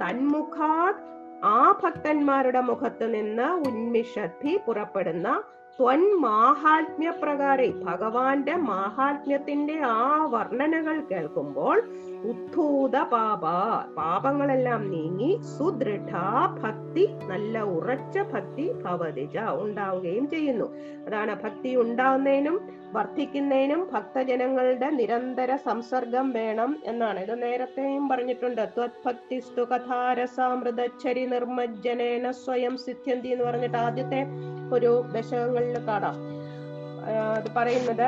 തന്മുഖാത് ആ ഭക്തന്മാരുടെ മുഖത്ത് നിന്ന് ഉന്മിഷദ്ധി പുറപ്പെടുന്ന ത്വൻ മാഹാത്മ്യ പ്രകാരെ ഭഗവാന്റെ മാഹാത്മ്യത്തിന്റെ ആ വർണ്ണനകൾ കേൾക്കുമ്പോൾ ഉദ്ധൂത പാപ പാപങ്ങളെല്ലാം നീങ്ങി സുദൃഢ ഭക്തി നല്ല ഉറച്ച ഭക്തി ഭവതിജ ഉണ്ടാവുകയും ചെയ്യുന്നു അതാണ് ഭക്തി ഉണ്ടാവുന്നതിനും വർദ്ധിക്കുന്നതിനും ഭക്തജനങ്ങളുടെ നിരന്തര സംസർഗം വേണം എന്നാണ് ഇത് നേരത്തെയും പറഞ്ഞിട്ടുണ്ട് ത്വത്ഭക്തിസ്തു കഥാരസാമൃതച്ചരി നിർമ്മജ്ജനേന സ്വയം സിദ്ധ്യന്തി എന്ന് പറഞ്ഞിട്ട് ആദ്യത്തെ ഒരു ദശകങ്ങളിൽ കാണാം ആ, അത് പറയുന്നത്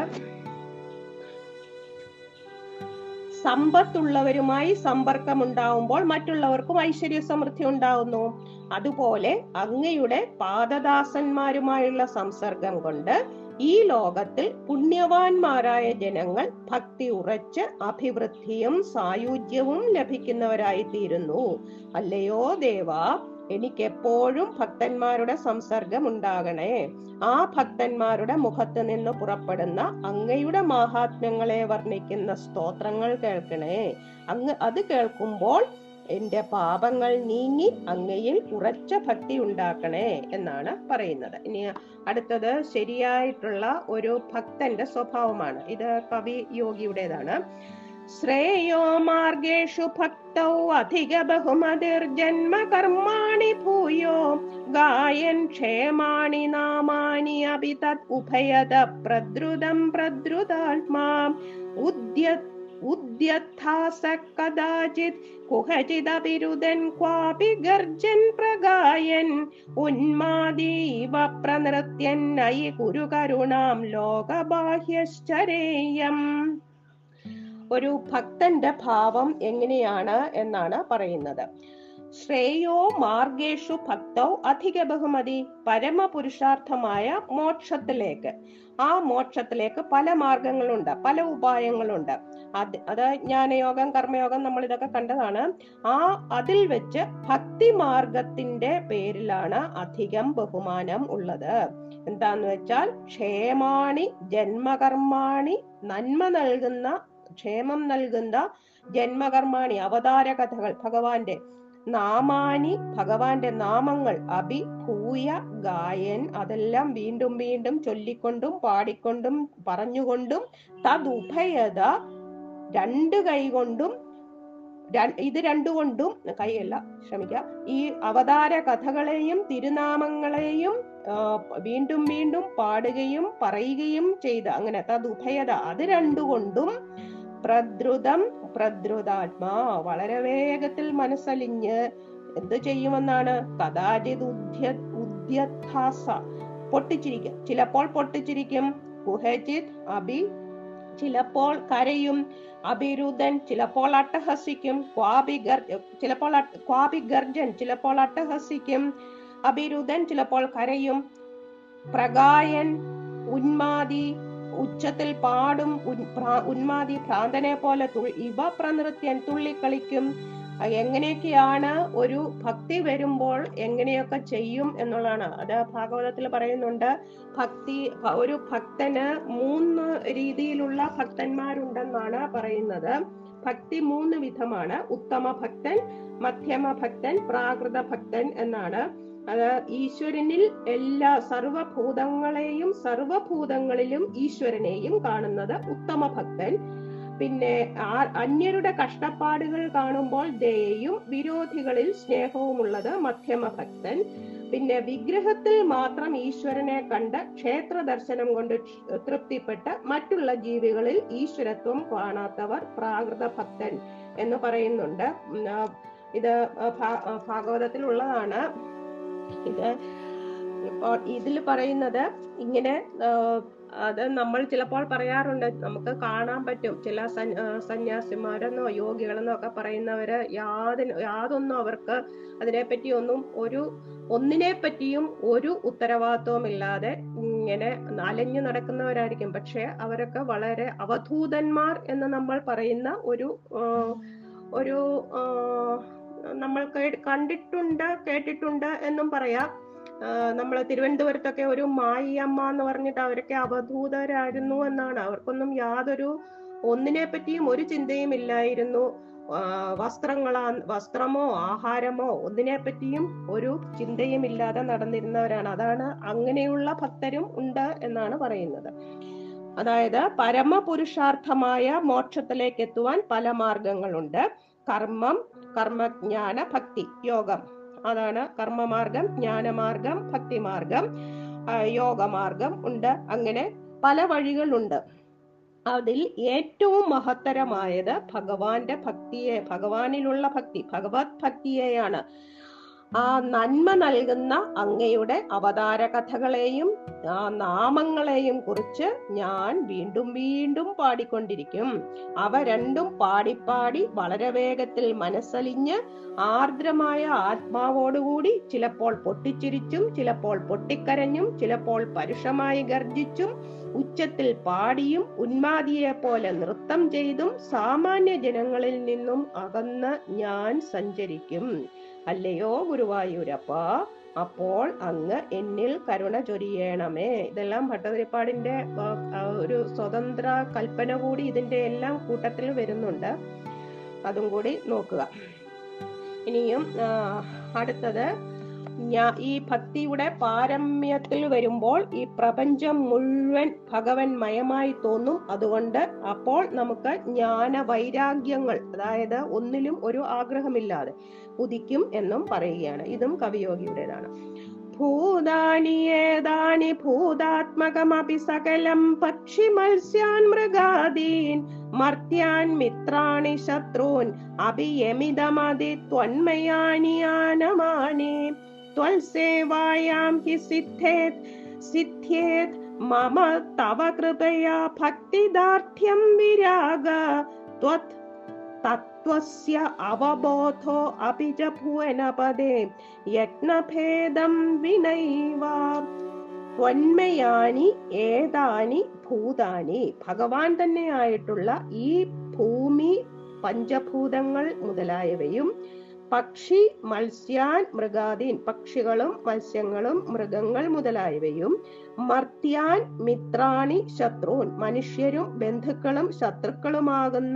സമ്പത്തുള്ളവരുമായി സമ്പർക്കം ഉണ്ടാവുമ്പോൾ മറ്റുള്ളവർക്കും ഐശ്വര്യ സമൃദ്ധി ഉണ്ടാവുന്നു അതുപോലെ അങ്ങയുടെ പാദദാസന്മാരുമായുള്ള സംസർഗം കൊണ്ട് ഈ ലോകത്തിൽ പുണ്യവാന്മാരായ ജനങ്ങൾ ഭക്തി ഉറച്ച് അഭിവൃദ്ധിയും സായുജ്യവും ലഭിക്കുന്നവരായി തീരുന്നു അല്ലയോ ദേവ എനിക്ക് എപ്പോഴും ഭക്തന്മാരുടെ സംസർഗം ഉണ്ടാകണേ ആ ഭക്തന്മാരുടെ മുഖത്ത് നിന്ന് പുറപ്പെടുന്ന അങ്ങയുടെ മാഹാത്മ്യങ്ങളെ വർണ്ണിക്കുന്ന സ്തോത്രങ്ങൾ കേൾക്കണേ അങ്ങ് അത് കേൾക്കുമ്പോൾ എന്റെ പാപങ്ങൾ നീങ്ങി അങ്ങയിൽ ഉറച്ച ഭക്തി ഉണ്ടാക്കണേ എന്നാണ് പറയുന്നത് ഇനി അടുത്തത് ശരിയായിട്ടുള്ള ഒരു ഭക്തന്റെ സ്വഭാവമാണ് ഇത് കവി യോഗിയുടേതാണ് ശ്രേയോ മാർഗേഷു ഭക്തൗ അധിക ബഹുമതിർജന്മ കർമാണി ഭൂയോ ഗായൻ ക്ഷേമാണി നാമാനി അപി തത് ഉഭയത പ്രദ്രുതം പ്രദ്രുതാത്മാ ഉദ്യ ഉദ്യത്ഥാസ കദാചിത് കുഹചിദപിരുദൻ ക്വാപി ഗർജൻ പ്രഗായൻ ഉന്മാദീവ പ്രനൃത്യൻ അയി കുരു കരുണാം ലോകബാഹ്യശ്ചരേയം ഒരു ഭക്തന്റെ ഭാവം എങ്ങനെയാണ് എന്നാണ് പറയുന്നത് ശ്രേയോ മാർഗേഷു ഭക്തൗ അധിക ബഹുമതി പരമപുരുഷാർത്ഥമായ മോക്ഷത്തിലേക്ക് ആ മോക്ഷത്തിലേക്ക് പല മാർഗങ്ങളുണ്ട് പല ഉപായങ്ങളുണ്ട് അത് അത് ജ്ഞാനയോഗം കർമ്മയോഗം നമ്മൾ ഇതൊക്കെ കണ്ടതാണ് ആ അതിൽ വെച്ച് ഭക്തി മാർഗത്തിന്റെ പേരിലാണ് അധികം ബഹുമാനം ഉള്ളത് എന്താന്ന് വെച്ചാൽ ക്ഷേമാണി ജന്മകർമാണി നന്മ നൽകുന്ന ക്ഷേമം നൽകുന്ന ജന്മകർമാണി അവതാര കഥകൾ ഭഗവാന്റെ നാമാനി ഭഗവാന്റെ നാമങ്ങൾ അഭി ഭൂയ ഗായൻ അതെല്ലാം വീണ്ടും വീണ്ടും ചൊല്ലിക്കൊണ്ടും പാടിക്കൊണ്ടും പറഞ്ഞുകൊണ്ടും തതുഭയത രണ്ട് കൈകൊണ്ടും ര- ഇത് രണ്ടുകൊണ്ടും കൈയല്ല ക്ഷമിക്കുക ഈ അവതാര കഥകളെയും തിരുനാമങ്ങളെയും ആ, വീണ്ടും വീണ്ടും പാടുകയും പറയുകയും ചെയ്ത് അങ്ങനെ തതുഭയത അത് രണ്ടുകൊണ്ടും പ്രദ്രുതം പ്രദ്രുതാത്മാ വളരെ വേഗത്തിൽ മനസ്സലിഞ്ഞ് എന്ത് ചെയ്യുമെന്നാണ് കഥാചിത് ഉദ്യ ഉദ്യത്ഥാസ പൊട്ടിച്ചിരിക്കും ചിലപ്പോൾ പൊട്ടിച്ചിരിക്കും കുഹചിത് അഭി ചിലപ്പോൾ കരയും അഭിരുദൻ ചിലപ്പോൾ അട്ടഹസിക്കും ക്വാബി ഗർ ചിലപ്പോൾ അട്ട്- ക്വാബി ഗർജൻ ചിലപ്പോൾ അട്ടഹസിക്കും അഭിരുദൻ ചിലപ്പോൾ കരയും പ്രഗായൻ ഉന്മാദി ഉച്ചത്തിൽ പാടും ഉൻ- ഭ്രാ- ഉന്മാദി ഭ്രാന്തനെ പോലെ തുൾ- ഇവ പ്രനൃത്യൻ തുള്ളിക്കളിക്കും അഹ് എങ്ങനെയൊക്കെയാണ് ഒരു ഭക്തി വരുമ്പോൾ എങ്ങനെയൊക്കെ ചെയ്യും എന്നുള്ളതാണ് അത് ഭാഗവതത്തിൽ പറയുന്നുണ്ട് ഭക്തി ഭ- ഒരു ഭക്തന് മൂന്ന് രീതിയിലുള്ള ഭക്തന്മാരുണ്ടെന്നാണ് പറയുന്നത് ഭക്തി മൂന്ന് വിധമാണ് ഉത്തമ ഭക്തൻ മധ്യമ ഭക്തൻ പ്രാകൃത ഭക്തൻ എന്നാണ് അത് ഈശ്വരനിൽ എല്ലാ സർവഭൂതങ്ങളെയും സർവഭൂതങ്ങളിലും ഈശ്വരനെയും കാണുന്നത് ഉത്തമ ഭക്തൻ പിന്നെ ആ- അന്യരുടെ കഷ്ടപ്പാടുകൾ കാണുമ്പോൾ ദയയും വിരോധികളിൽ സ്നേഹവുമുള്ളത് മധ്യമ ഭക്തൻ പിന്നെ വിഗ്രഹത്തിൽ മാത്രം ഈശ്വരനെ കണ്ട് ക്ഷേത്ര ദർശനം കൊണ്ട് ക്ഷ- തൃപ്തിപ്പെട്ട് മറ്റുള്ള ജീവികളിൽ ഈശ്വരത്വം കാണാത്തവർ പ്രാകൃത ഭക്തൻ എന്ന് പറയുന്നുണ്ട് ഉം, ആ, ഇത് ഭാ- ഭാഗവതത്തിലുള്ളതാണ് ഇത് ഇപ്പോൾ ഇതിൽ പറയുന്നത് ഇങ്ങനെ ആ, അത് നമ്മൾ ചിലപ്പോൾ പറയാറുണ്ട് നമുക്ക് കാണാൻ പറ്റും ചില സൻ- ആ, സന്യാസിമാരെന്നോ യോഗികളെന്നോ ഒക്കെ പറയുന്നവര് യാതൊരു യാതൊന്നും അവർക്ക് അതിനെപ്പറ്റി ഒന്നും ഒരു ഒന്നിനെ പറ്റിയും ഒരു ഉത്തരവാദിത്വവും ഇല്ലാതെ ഇങ്ങനെ അലഞ്ഞു നടക്കുന്നവരായിരിക്കും പക്ഷെ അവരൊക്കെ വളരെ അവധൂതന്മാർ എന്ന് നമ്മൾ പറയുന്ന ഒരു ആ, ഒരു ആ, നമ്മൾ കേ- കണ്ടിട്ടുണ്ട് കേട്ടിട്ടുണ്ട് എന്നും പറയാം നമ്മൾ തിരുവനന്തപുരത്തൊക്കെ ഒരു മായിയമ്മ എന്ന് പറഞ്ഞിട്ട് അവരൊക്കെ അവധൂതരായിരുന്നു എന്നാണ് അവർക്കൊന്നും യാതൊരു ഒന്നിനെ പറ്റിയും ഒരു ചിന്തയും ഇല്ലായിരുന്നു ആ, വസ്ത്രങ്ങളാ വസ്ത്രമോ ആഹാരമോ ഒന്നിനെ പറ്റിയും ഒരു ചിന്തയും ഇല്ലാതെ നടന്നിരുന്നവരാണ് അതാണ് അങ്ങനെയുള്ള ഭക്തരും ഉണ്ട് എന്നാണ് പറയുന്നത് അതായത് പരമപുരുഷാർത്ഥമായ മോക്ഷത്തിലേക്ക് എത്തുവാൻ പല മാർഗങ്ങളുണ്ട് കർമ്മം കർമ്മജ്ഞാന ഭക്തി യോഗം അതാണ് കർമ്മമാർഗം ജ്ഞാനമാർഗം ഭക്തിമാർഗം ആ, യോഗമാർഗം ഉണ്ട് അങ്ങനെ പല വഴികളുണ്ട് അതിൽ ഏറ്റവും മഹത്തരമായത് ഭഗവാന്റെ ഭക്തിയെ ഭഗവാനിലുള്ള ഭക്തി ഭഗവത് ഭക്തിയെയാണ് ആ നന്മ നൽകുന്ന അങ്ങയുടെ അവതാര കഥകളെയും ആ നാമങ്ങളെയും കുറിച്ച് ഞാൻ വീണ്ടും വീണ്ടും പാടിക്കൊണ്ടിരിക്കും അവ രണ്ടും പാടിപ്പാടി വളരെ വേഗത്തിൽ മനസ്സലിഞ്ഞ് ആർദ്രമായ ആത്മാവോടുകൂടി ചിലപ്പോൾ പൊട്ടിച്ചിരിച്ചും ചിലപ്പോൾ പൊട്ടിക്കരഞ്ഞും ചിലപ്പോൾ പരുഷമായി ഗർജിച്ചും ഉച്ചത്തിൽ പാടിയും ഉന്മാദിയെ പോലെ നൃത്തം ചെയ്തും സാമാന്യ ജനങ്ങളിൽ നിന്നും അകന്ന് ഞാൻ സഞ്ചരിക്കും അല്ലയോ ഗുരുവായൂരപ്പ അപ്പോൾ അങ്ങ് എന്നിൽ കരുണ ചൊരിയണമേ ഇതെല്ലാം ഭട്ടതിരിപ്പാടിന്റെ ആ, ആ, ഒരു സ്വതന്ത്ര കൽപ്പന കൂടി ഇതിന്റെ എല്ലാം കൂട്ടത്തിൽ വരുന്നുണ്ട് അതും കൂടി നോക്കുക ഇനിയും ആ, അടുത്തത് ഞാ ഈ ഭക്തിയുടെ പാരമ്യത്തിൽ വരുമ്പോൾ ഈ പ്രപഞ്ചം മുഴുവൻ ഭഗവൻ മയമായി തോന്നും അതുകൊണ്ട് അപ്പോൾ നമുക്ക് ജ്ഞാന വൈരാഗ്യങ്ങൾ അതായത് ഒന്നിലും ഒരു ആഗ്രഹമില്ലാതെ ഉദിക്കും എന്നും പറയുകയാണ് ഇതും കവിയോഗിയുടേതാണ് ഭൂതാനി ഏതാനി ഭൂതാത്മകമപി സകലം പക്ഷി മത്സ്യാൻ മൃഗാദീൻ മർത്യാൻ മിത്രാണി ശത്രൂൻ അഭിയമിതമതി ത്വന്മയാനി ആനമാനി त्वल्सेवायां हि सिद्धेत् सिद्ध्येत् मम तव कृपया भक्तिदार्ढ्यं विराग त्वत् तत्त्वस्य अवबोधो अपि च भुवनपदे यज्ञभेदं विनैव ത്വന്മയാനി ഏതാനി ഭൂതാനി ഭഗവാൻ തന്നെയായിട്ടുള്ള ഈ ഭൂമി പഞ്ചഭൂതങ്ങൾ മുതലായവയും പക്ഷി മത്സ്യാൻ മൃഗാദീൻ പക്ഷികളും മത്സ്യങ്ങളും മൃഗങ്ങൾ മുതലായവയും മർത്യാൻ മിത്രാണി ശത്രുൻ മനുഷ്യരും ബന്ധുക്കളും ശത്രുക്കളുമാകുന്ന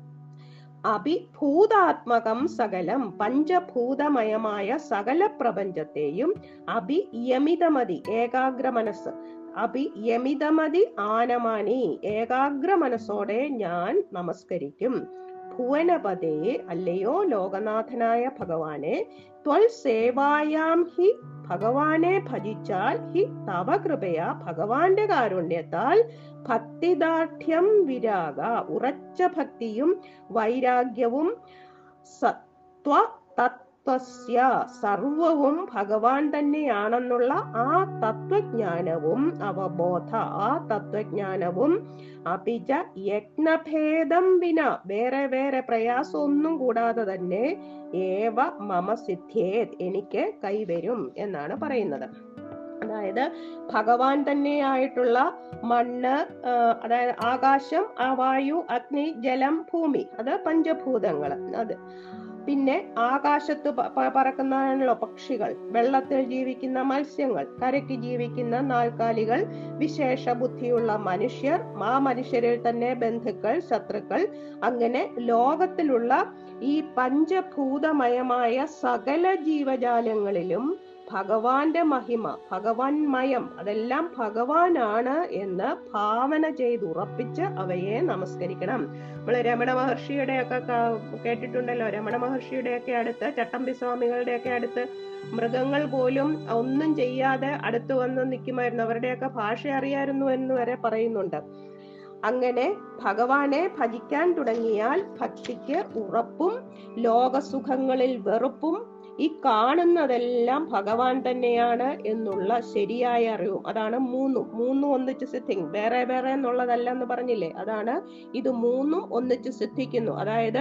അഭിഭൂതാത്മകം സകലം പഞ്ചഭൂതമയമായ സകല പ്രപഞ്ചത്തെയും അഭിയമിതമതി ഏകാഗ്ര മനസ്സ് അഭിയമിതമതി ആനമാനി ഏകാഗ്ര മനസ്സോടെ ഞാൻ നമസ്കരിക്കും ഭുവനപതേ അല്ലയോ ലോകനാഥനായ ഭഗവാനെ ത്വൽ സേവായാം ഹി ഭഗവാനെ ഭജിച്ചാൽ ഹി തവ കൃപയ ഭഗവാന്റെ കാരുണ്യത്താൽ ഭക്തിദാർഢ്യം വിരാഗ ഉറച്ച ഭക്തിയും വൈരാഗ്യവും സത്വ തത്വസ്യ സർവവും ഭഗവാൻ തന്നെയാണെന്നുള്ള ആ തത്വജ്ഞാനവും അവബോധ ആ തത്വജ്ഞാനവും അപിച യജ്ഞഭേദം വിന വേറെ വേറെ പ്രയാസമൊന്നും കൂടാതെ തന്നെ ഏവ മമ സിദ്ധ്യേത് എനിക്ക് കൈവരും എന്നാണ് പറയുന്നത് അതായത് ഭഗവാൻ തന്നെയായിട്ടുള്ള മണ്ണ് ആ, അതായത് ആകാശം ആ വായു അഗ്നി ജലം ഭൂമി അത് പഞ്ചഭൂതങ്ങൾ അത് പിന്നെ ആകാശത്ത് പ- പ- പറക്കുന്നതാണല്ലോ പക്ഷികൾ വെള്ളത്തിൽ ജീവിക്കുന്ന മത്സ്യങ്ങൾ കരയ്ക്ക് ജീവിക്കുന്ന നാൽക്കാലികൾ വിശേഷ ബുദ്ധിയുള്ള മനുഷ്യർ ആ മനുഷ്യരിൽ തന്നെ ബന്ധുക്കൾ ശത്രുക്കൾ അങ്ങനെ ലോകത്തിലുള്ള ഈ പഞ്ചഭൂതമയമായ സകല ജീവജാലങ്ങളിലും ഭഗവാന്റെ മഹിമ ഭഗവാൻമയം അതെല്ലാം ഭഗവാനാണ് എന്ന് ഭാവന ചെയ്ത് ഉറപ്പിച്ച് അവയെ നമസ്കരിക്കണം നമ്മൾ രമണ മഹർഷിയുടെ ഒക്കെ കേട്ടിട്ടുണ്ടല്ലോ രമണ മഹർഷിയുടെ ഒക്കെ അടുത്ത് ചട്ടമ്പി സ്വാമികളുടെ ഒക്കെ അടുത്ത് മൃഗങ്ങൾ പോലും ഒന്നും ചെയ്യാതെ അടുത്ത് വന്ന് നിൽക്കുമായിരുന്നു അവരുടെയൊക്കെ ഭാഷ അറിയായിരുന്നു എന്ന് വരെ പറയുന്നുണ്ട് അങ്ങനെ ഭഗവാനെ ഭജിക്കാൻ തുടങ്ങിയാൽ ഭക്തിക്ക് ഉറപ്പും ലോകസുഖങ്ങളിൽ വെറുപ്പും ഈ കാണുന്നതെല്ലാം ഭഗവാൻ തന്നെയാണ് എന്നുള്ള ശരിയായ അറിവും അതാണ് മൂന്നും മൂന്നും ഒന്നിച്ച് സിദ്ധിങ് വേറെ വേറെ എന്നുള്ളതല്ല എന്ന് പറഞ്ഞില്ലേ അതാണ് ഇത് മൂന്നും ഒന്നിച്ച് സിദ്ധിക്കുന്നു അതായത്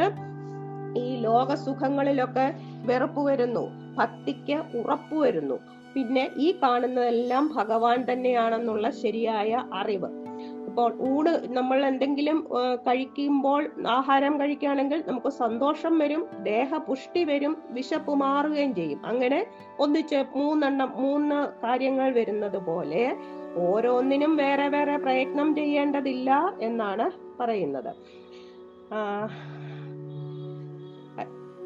ഈ ലോകസുഖങ്ങളിലൊക്കെ വെറുപ്പ് വരുന്നു ഭക്തിക്ക് ഉറപ്പ് വരുന്നു പിന്നെ ഈ കാണുന്നതെല്ലാം ഭഗവാൻ തന്നെയാണെന്നുള്ള ശരിയായ അറിവ് ഇപ്പോൾ ഊണ് നമ്മൾ എന്തെങ്കിലും ആ, കഴിക്കുമ്പോൾ ആഹാരം കഴിക്കുകയാണെങ്കിൽ നമുക്ക് സന്തോഷം വരും ദേഹപുഷ്ടി വരും വിശപ്പ് മാറുകയും ചെയ്യും അങ്ങനെ ഒന്നിച്ച് മൂന്നെണ്ണം മൂന്ന് കാര്യങ്ങൾ വരുന്നത് പോലെ ഓരോന്നിനും വേറെ വേറെ പ്രയത്നം ചെയ്യേണ്ടതില്ല എന്നാണ് പറയുന്നത് ആ,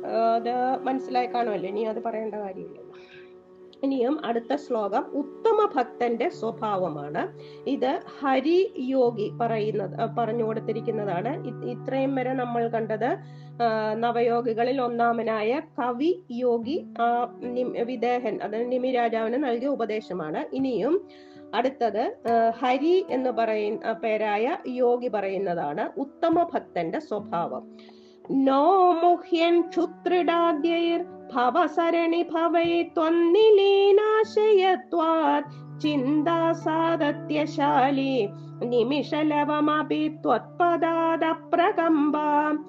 ആ, അത് മനസ്സിലായി കാണുമല്ലോ ഇനി അത് പറയേണ്ട കാര്യമില്ല ഇനിയും അടുത്ത ശ്ലോകം ഉത്തമ ഭക്തന്റെ സ്വഭാവമാണ് ഇത് ഹരി യോഗി പറയുന്നത് ആ, പറഞ്ഞു കൊടുത്തിരിക്കുന്നതാണ് ഇ- ഇത്രയും വരെ നമ്മൾ കണ്ടത് ആ, നവയോഗികളിൽ ഒന്നാമനായ കവി യോഗി ആ, നിം- വിദേഹൻ അതായത് നിമി രാജാവിന് നൽകിയ ഉപദേശമാണ് ഇനിയും അടുത്തത് ആ, ഹരി എന്ന് പറയുന്ന പേരായ യോഗി പറയുന്നതാണ് ഉത്തമ ഭക്തന്റെ സ്വഭാവം നോ മുഹ്യൻ ക്ഷുത്രിടാദ്യൈർ ഭവസരണി ഭവൈ ത്വന്നിലീനാശയത്വാത് ചിന്താസാദത്യശാലി നിമിഷലവമപി ത്വത്പദാദപ്രകമ്പ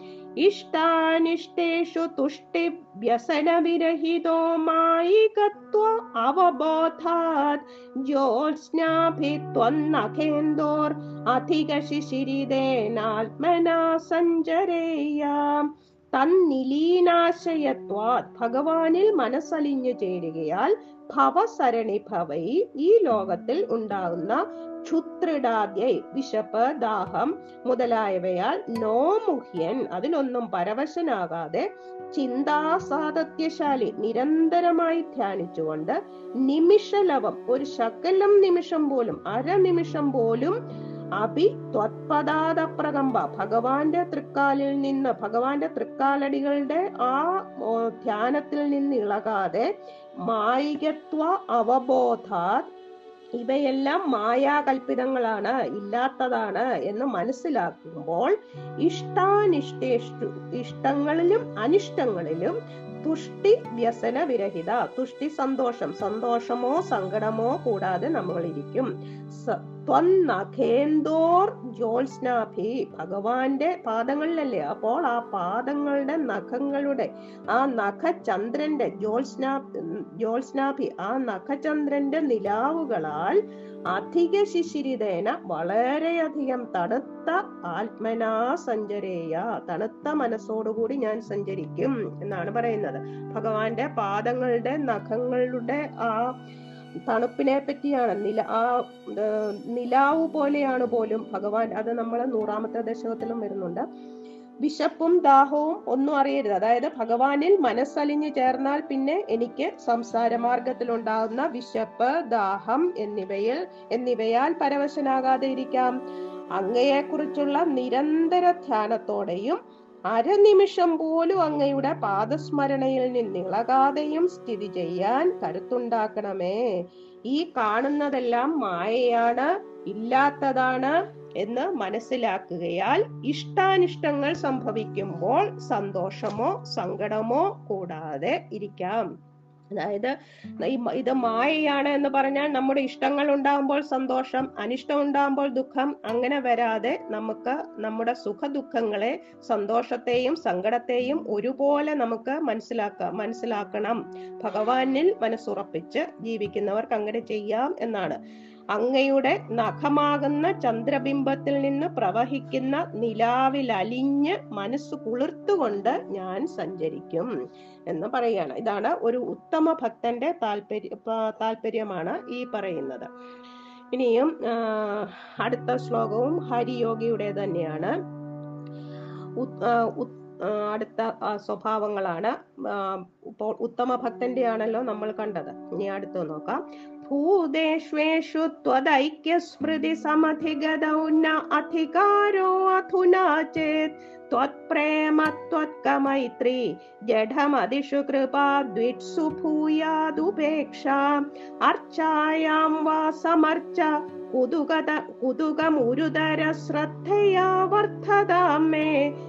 ഇഷ്ടാനിഷ്ടേഷു തുഷ്ടി വ്യസനവിരഹിതോ മായികത്വ അവബോധാത് ജ്യോത്സ്നാഭി ത്വന്നഖേന്ദോർ അധിക ശിശിരിതേനാത്മനാ സഞ്ചരേയാം തന്നിലീനാശയത്വാത് ഭഗവാനിൽ മനസ്സലിഞ്ഞു ചേരുകയാൽ ഭവസരണി ഭവൈ ഈ ലോകത്തിൽ ഉണ്ടാകുന്ന ക്ഷുത്രിടാദ്യൈ വിശപ്പ് ദാഹം മുതലായവയാൽ നോമുഹ്യൻ അതിലൊന്നും പരവശനാകാതെ ചിന്താസാതത്യശാലി നിരന്തരമായി ധ്യാനിച്ചുകൊണ്ട് നിമിഷലവം ഒരു ശകലം നിമിഷം പോലും അരനിമിഷം പോലും അഭി ത്വത്പദാതപ്രകമ്പ ഭഗവാന്റെ തൃക്കാലിൽ നിന്ന് ഭഗവാന്റെ തൃക്കാലടികളുടെ ആ ഓ, ധ്യാനത്തിൽ നിന്ന് ഇളകാതെ മായികത്വ അവബോധാത് ഇവയെല്ലാം മായാകൽപിതങ്ങളാണ് ഇല്ലാത്തതാണ് എന്ന് മനസ്സിലാക്കുമ്പോൾ ഇഷ്ടാനിഷ്ടേഷ്ടു ഇഷ്ടങ്ങളിലും അനിഷ്ടങ്ങളിലും തുഷ്ടി വ്യസന വിരഹിത തുഷ്ടി സന്തോഷം സന്തോഷമോ സങ്കടമോ കൂടാതെ നമ്മൾ ഇരിക്കും സ- ത്വന്നഖേന്തോർ ജ്യോത്സ്നാഭി ഭഗവാന്റെ പാദങ്ങളിലല്ലേ അപ്പോൾ ആ പാദങ്ങളുടെ നഖങ്ങളുടെ ആ നഖചന്ദ്രന്റെ ജ്യോത്സ്നാ ജ്യോത്സ്നാഭി ആ നഖചന്ദ്രന്റെ നിലാവുകളാൽ അധിക ശിശിരിതേന വളരെയധികം തണുത്ത ആത്മനാ സഞ്ചരേയ തണുത്ത മനസ്സോടുകൂടി ഞാൻ സഞ്ചരിക്കും എന്നാണ് പറയുന്നത് ഭഗവാന്റെ പാദങ്ങളുടെ നഖങ്ങളുടെ ആ തണുപ്പിനെ പറ്റിയാണ് നില ആ ഏർ, നിലാവ് പോലെയാണ് പോലും ഭഗവാൻ അത് നമ്മൾ നൂറാമത്തെ ദശകത്തിലും വരുന്നുണ്ട് വിശപ്പും ദാഹവും ഒന്നും അറിയരുത് അതായത് ഭഗവാനിൽ മനസ്സലിഞ്ഞു ചേർന്നാൽ പിന്നെ എനിക്ക് സംസാര മാർഗത്തിലുണ്ടാകുന്ന വിശപ്പ് ദാഹം എന്നിവയിൽ എന്നിവയാൽ പരവശനാകാതെ ഇരിക്കാം അങ്ങയെക്കുറിച്ചുള്ള നിരന്തര ധ്യാനത്തോടെയും അരനിമിഷം പോലും അങ്ങയുടെ പാദസ്മരണയിൽ നിന്നിളകാതെയും സ്ഥിതി ചെയ്യാൻ കരുത്തുണ്ടാക്കണമേ ഈ കാണുന്നതെല്ലാം മായയാണ് ഇല്ലാത്തതാണ് എന്ന് മനസ്സിലാക്കുകയാൽ ഇഷ്ടാനിഷ്ടങ്ങൾ സംഭവിക്കുമ്പോൾ സന്തോഷമോ സങ്കടമോ കൂടാതെ ഇരിക്കാം അതായത് ഈ മ- ഇത് മായയാണ് എന്ന് പറഞ്ഞാൽ നമ്മുടെ ഇഷ്ടങ്ങൾ ഉണ്ടാകുമ്പോൾ സന്തോഷം അനിഷ്ടം ഉണ്ടാകുമ്പോൾ ദുഃഖം അങ്ങനെ വരാതെ നമുക്ക് നമ്മുടെ സുഖ ദുഃഖങ്ങളെ സന്തോഷത്തെയും സങ്കടത്തെയും ഒരുപോലെ നമുക്ക് മനസ്സിലാക്കാം മനസ്സിലാക്കണം ഭഗവാനിൽ മനസ്സുറപ്പിച്ച് ജീവിക്കുന്നവർക്ക് അങ്ങനെ ചെയ്യാം എന്നാണ് അങ്ങയുടെ നഖമാകുന്ന ചന്ദ്രബിംബത്തിൽ നിന്ന് പ്രവഹിക്കുന്ന നിലാവിൽ അലിഞ്ഞ് മനസ്സ് കുളിർത്തുകൊണ്ട് ഞാൻ സഞ്ചരിക്കും എന്ന് പറയുകയാണ് ഇതാണ് ഒരു ഉത്തമ ഭക്തന്റെ താല്പര്യ പ- താല്പര്യമാണ് ഈ പറയുന്നത് ഇനിയും ആ, അടുത്ത ശ്ലോകവും ഹരിയോഗിയുടെ തന്നെയാണ് ഉത്- ആ, ഉത്- ആ, അടുത്ത ആ, സ്വഭാവങ്ങളാണ് ആ, ഇപ്പോൾ ഉത്തമ ഭക്തന്റെ ആണല്ലോ നമ്മൾ കണ്ടത് ഇനി അടുത്ത് നോക്കാം ഭൂതേഷ്വേഷു ത്വദൈക്യസ്മൃതി സമധിഗതൗ ന അധികാരോ അധുനാ ചേത് त्वत्प्रेम त्वत्कमैत्री जडमदिषु कृपा द्विट्सु भूयादुपेक्षा अर्चायां वा समर्च कुदुगत कुदुगमुरुदर श्रद्धया वर्धतां मे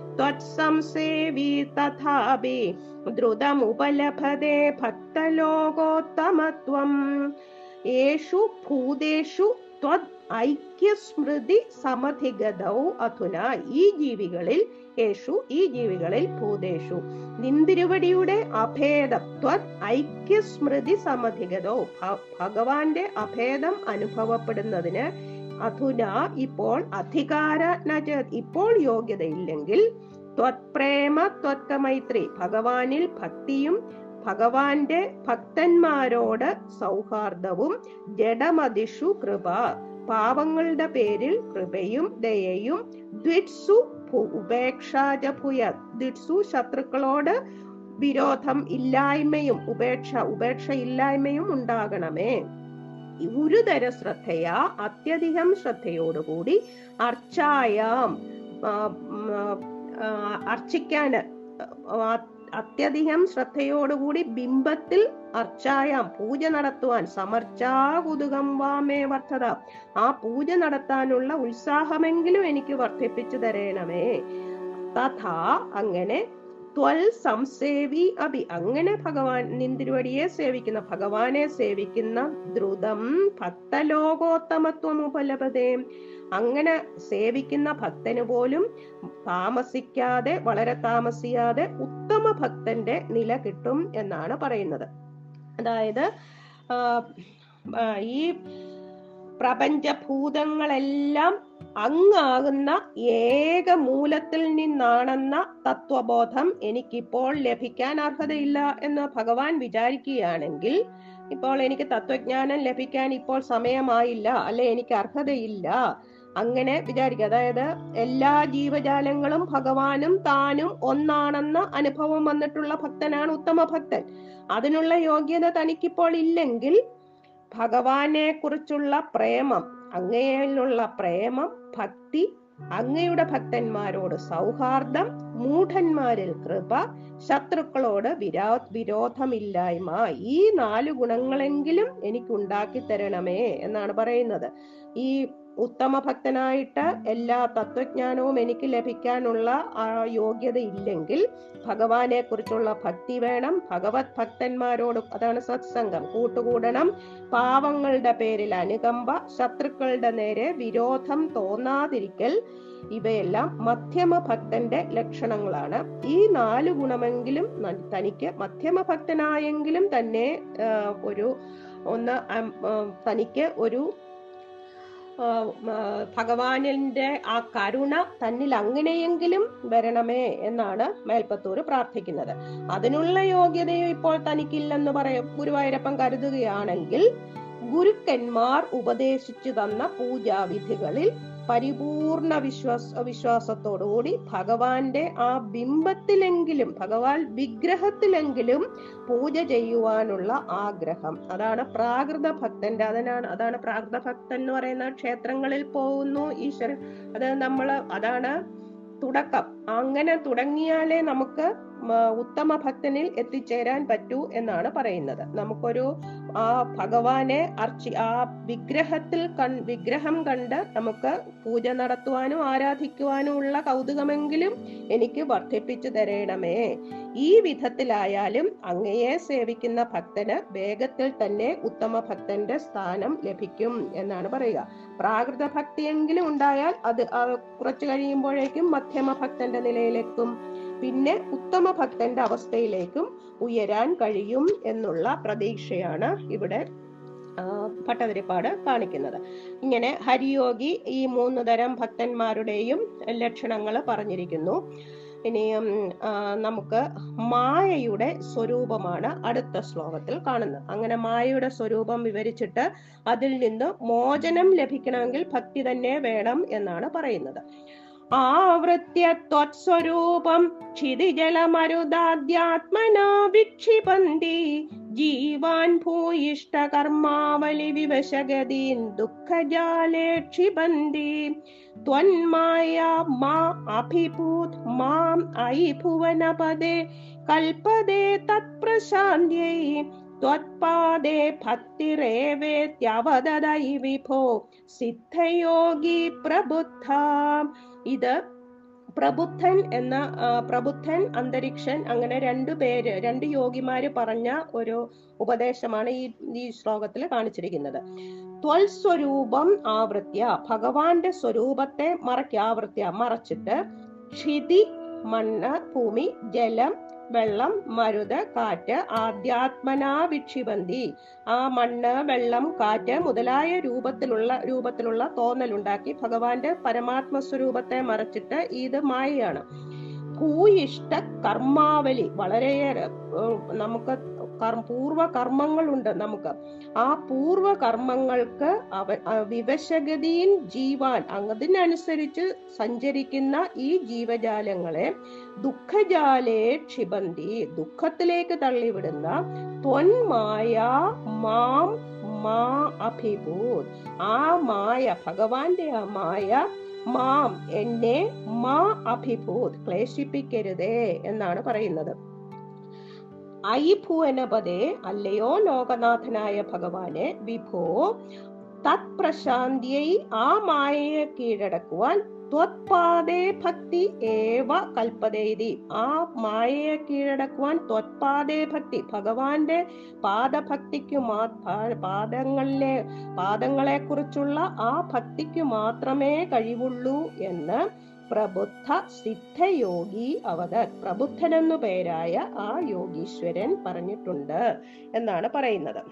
त्वत्संसेवी तथापि द्रुतमुपलभते भक्तलोकोत्तमत्वम् येषु भूतेषु त्वत् ഐക്യസ്മൃതി സമധിഗതൗ അധുന ഈ ജീവികളിൽ യേശു ഈ ജീവികളിൽ ഭൂതേഷു നിന്തിരുവടിയുടെ അഭേദം ത്വത് ഐക്യസ്മൃതി സമധിഗതോ ഭ- ഭഗവാന്റെ അഭേദം അനുഭവപ്പെടുന്നതിന് അധുന ഇപ്പോൾ അധികാര നച ഇപ്പോൾ യോഗ്യതയില്ലെങ്കിൽ ത്വത്പ്രേമ ത്വത്കമൈത്രി ഭഗവാനിൽ ഭക്തിയും ഭഗവാന്റെ ഭക്തന്മാരോട് സൗഹാർദ്ദവും ജഡമതിഷു കൃപ പാവങ്ങളുടെ പേരിൽ കൃപയും ദയയും ദ്വിറ്റ്സു ഭു- ഉപേക്ഷാജ ഭൂയ ദ്വിറ്റ്സു ശത്രുക്കളോട് വിരോധം ഇല്ലായ്മയും ഉപേക്ഷ ഉപേക്ഷ ഇല്ലായ്മയും ഉണ്ടാകണമേ ഗുരുതര ശ്രദ്ധയാ അത്യധികം ശ്രദ്ധയോടുകൂടി അർച്ചായാം ആ, ഉം, ആ, അർച്ചിക്കാന് ആ, അത്യധികം ശ്രദ്ധയോടുകൂടി ബിംബത്തിൽ അർച്ചായാം പൂജ നടത്തുവാൻ സമർച്ചാകുതുകം വാമേ വർദ്ധത ആ പൂജ നടത്താനുള്ള ഉത്സാഹമെങ്കിലും എനിക്ക് വർദ്ധിപ്പിച്ചു തരേണമേ തഥാ അങ്ങനെ ത്വൽ സംസേവി അഭി അങ്ങനെ ഭഗവാൻ നിന്തിരുവടിയെ സേവിക്കുന്ന ഭഗവാനെ സേവിക്കുന്ന ദ്രുതം ഭക്തലോകോത്തമത്വം ഉപലഭതേ അങ്ങനെ സേവിക്കുന്ന ഭക്തന് പോലും താമസിക്കാതെ വളരെ താമസിയാതെ ഉത്തമ ഭക്തന്റെ നില കിട്ടും എന്നാണ് പറയുന്നത് അതായത് ആ, ആ, ഈ പ്രപഞ്ചഭൂതങ്ങളെല്ലാം അങ്ങാകുന്ന ഏക മൂലത്തിൽ നിന്നാണെന്ന തത്വബോധം എനിക്കിപ്പോൾ ലഭിക്കാൻ അർഹതയില്ല എന്ന് ഭഗവാൻ വിചാരിക്കുകയാണെങ്കിൽ ഇപ്പോൾ എനിക്ക് തത്വജ്ഞാനം ലഭിക്കാൻ ഇപ്പോൾ സമയമായില്ല അല്ലെ എനിക്ക് അർഹതയില്ല അങ്ങനെ വിചാരിക്കുക അതായത് എല്ലാ ജീവജാലങ്ങളും ഭഗവാനും താനും ഒന്നാണെന്ന അനുഭവം വന്നിട്ടുള്ള ഭക്തനാണ് ഉത്തമ ഭക്തൻ അതിനുള്ള യോഗ്യത തനിക്കിപ്പോൾ ഇല്ലെങ്കിൽ ഭഗവാനെ കുറിച്ചുള്ള പ്രേമം അങ്ങയിലുള്ള പ്രേമം ഭക്തി അങ്ങയുടെ ഭക്തന്മാരോട് സൗഹാർദ്ദം മൂഢന്മാരിൽ കൃപ ശത്രുക്കളോട് വിരാ വിരോധമില്ലായ്മ ഈ നാല് ഗുണങ്ങളെങ്കിലും എനിക്ക് ഉണ്ടാക്കി തരണമേ എന്നാണ് പറയുന്നത് ഈ ഉത്തമ ഭക്തനായിട്ട് എല്ലാ തത്വജ്ഞാനവും എനിക്ക് ലഭിക്കാനുള്ള ആ യോഗ്യത ഇല്ലെങ്കിൽ ഭഗവാനെ കുറിച്ചുള്ള ഭക്തി വേണം ഭഗവത് ഭക്തന്മാരോട് അതാണ് സത്സംഗം കൂട്ടുകൂടണം പാവങ്ങളുടെ പേരിൽ അനുകമ്പ ശത്രുക്കളുടെ നേരെ വിരോധം തോന്നാതിരിക്കൽ ഇവയെല്ലാം മധ്യമ ഭക്തന്റെ ലക്ഷണങ്ങളാണ് ഈ നാല് ഗുണമെങ്കിലും ന- തനിക്ക് മധ്യമ ഭക്തനായെങ്കിലും തന്നെ ആ, ഒരു ഒന്ന് അം- ആ, തനിക്ക് ഒരു ആ, ആ, ഭഗവാനിന്റെ ആ കരുണ തന്നിൽ അങ്ങനെയെങ്കിലും വരണമേ എന്നാണ് മേൽപ്പത്തൂർ പ്രാർത്ഥിക്കുന്നത് അതിനുള്ള യോഗ്യതയും ഇപ്പോൾ തനിക്കില്ലെന്ന് പറയും ഗുരുവായൂരപ്പൻ കരുതുകയാണെങ്കിൽ ഗുരുക്കന്മാർ ഉപദേശിച്ചു തന്ന പൂജാവിധികളിൽ പരിപൂർണ വിശ്വാസ വിശ്വാസത്തോടുകൂടി ഭഗവാന്റെ ആ ബിംബത്തിലെങ്കിലും ഭഗവാൻ വിഗ്രഹത്തിലെങ്കിലും പൂജ ചെയ്യുവാനുള്ള ആഗ്രഹം അതാണ് പ്രാകൃത ഭക്തന്റെ അതിനാണ് അതാണ് പ്രാകൃത ഭക്തൻ എന്ന് പറയുന്ന ക്ഷേത്രങ്ങളിൽ പോകുന്നു ഈശ്വരൻ അത് നമ്മള് അതാണ് തുടക്കം അങ്ങനെ തുടങ്ങിയാലേ നമുക്ക് മ- ഉത്തമ ഭക്തനിൽ എത്തിച്ചേരാൻ പറ്റൂ എന്നാണ് പറയുന്നത് നമുക്കൊരു ആ ഭഗവാനെ അർച്ചി ആ വിഗ്രഹത്തിൽ കൺ വിഗ്രഹം കണ്ട് നമുക്ക് പൂജ നടത്തുവാനും ആരാധിക്കുവാനും ഉള്ള കൗതുകമെങ്കിലും എനിക്ക് വർദ്ധിപ്പിച്ചു തരേണമേ ഈ വിധത്തിലായാലും അങ്ങയെ സേവിക്കുന്ന ഭക്തന് വേഗത്തിൽ തന്നെ ഉത്തമ ഭക്തന്റെ സ്ഥാനം ലഭിക്കും എന്നാണ് പറയുക പ്രാകൃത ഭക്തിയെങ്കിലും ഉണ്ടായാൽ അത് ആ കുറച്ചു കഴിയുമ്പോഴേക്കും മധ്യമ ഭക്തന്റെ നിലയിലെത്തും പിന്നെ ഉത്തമ ഭക്തന്റെ അവസ്ഥയിലേക്കും ഉയരാൻ കഴിയും എന്നുള്ള പ്രതീക്ഷയാണ് ഇവിടെ ആ, ഭട്ടതിരിപ്പാട് കാണിക്കുന്നത് ഇങ്ങനെ ഹരിയോഗി ഈ മൂന്ന് തരം ഭക്തന്മാരുടെയും ലക്ഷണങ്ങൾ പറഞ്ഞിരിക്കുന്നു ഇനിയും ആ, നമുക്ക് മായയുടെ സ്വരൂപമാണ് അടുത്ത ശ്ലോകത്തിൽ കാണുന്നത് അങ്ങനെ മായയുടെ സ്വരൂപം വിവരിച്ചിട്ട് അതിൽ നിന്ന് മോചനം ലഭിക്കണമെങ്കിൽ ഭക്തി തന്നെ വേണം എന്നാണ് പറയുന്നത് ആവൃത്യ ത്വത്സ്വരൂപം ക്ഷിതിജലമരുദാദ്യാത്മനാ വിക്ഷിപന്തി ജീവാൻ ഭൂയിഷ്ട കർമാവലി വിവശഗതീൻ ദുഃഖജാലേ ക്ഷിപന്തി ത്വന്മായ മാ അഭിഭൂത് മാം ഐ ഭുവനപദേ കൽപദേ തത്പ്രശാന്ത്യൈ ത്വത്പാദേ ഭക്തിരേവേത്യവദൈ വിഭോ സിദ്ധയോഗി പ്രബുദ്ധ ഇത് പ്രബുദ്ധൻ എന്ന ആ, പ്രബുദ്ധൻ അന്തരീക്ഷൻ അങ്ങനെ രണ്ടു പേര് രണ്ട് യോഗിമാര് പറഞ്ഞ ഒരു ഉപദേശമാണ് ഈ ഈ ശ്ലോകത്തിൽ കാണിച്ചിരിക്കുന്നത് ത്വൽ സ്വരൂപം ആവൃത്യ ഭഗവാന്റെ സ്വരൂപത്തെ മറയ്ക്ക ആവൃത്യ മറച്ചിട്ട് ക്ഷിതി മണ്ണ് ഭൂമി ജലം വെള്ളം മരുത് കാറ്റ് ആധ്യാത്മനാ വിക്ഷിപന്തി ആ മണ്ണ് വെള്ളം കാറ്റ് മുതലായ രൂപത്തിലുള്ള രൂപത്തിലുള്ള തോന്നലുണ്ടാക്കി ഭഗവാന്റെ പരമാത്മ സ്വരൂപത്തെ മറച്ചിട്ട് ഇത് മായയാണ് ഭൂയിഷ്ട കർമാവലി വളരെയേറെ ഏഹ്, നമുക്ക് കർ- പൂർവ്വ കർമ്മങ്ങളുണ്ട് നമുക്ക് ആ പൂർവ്വ കർമ്മങ്ങൾക്ക് അവ ആ വിവശഗതിയിൽ ജീവാൻ അതിനനുസരിച്ച് സഞ്ചരിക്കുന്ന ഈ ജീവജാലങ്ങളെ ദുഃഖജാലേ ക്ഷിബന്തി ദുഃഖത്തിലേക്ക് തള്ളിവിടുന്ന ത്വന്മായ മാം മാ അഭിഭൂത് ആ മായ ഭഗവാന്റെ ആ മായ മാം എന്നെ മാ അഭിഭൂത് ക്ലേശിപ്പിക്കരുതേ എന്നാണ് പറയുന്നത് ഐ ഭുവനപദേ അല്ലയോ ലോകനാഥനായ ഭഗവാനെ വിഭോ തത് പ്രശാന്തിயை ആ മായയെ കീഴടക്കുവാൻ ത്വത്പാദേ ഭക്തി ഏവ കൽപ്പതേതി ആ മായയെ കീഴടക്കുവാൻ ത്വത്പാദേ ഭക്തി ഭഗവാന്റെ പാദഭക്തിക്ക് മാ പാ- പാദങ്ങളിലെ പാദങ്ങളെ കുറിച്ചുള്ള ആ ഭക്തിക്ക് മാത്രമേ കഴിവുള്ളൂ എന്ന് പ്രബുദ്ധ സിദ്ധയോഗി അവതർ പ്രബുദ്ധൻ എന്നു പേരായ ആ യോഗീശ്വരൻ പറഞ്ഞിട്ടുണ്ട് എന്നാണ് പറയുന്നത്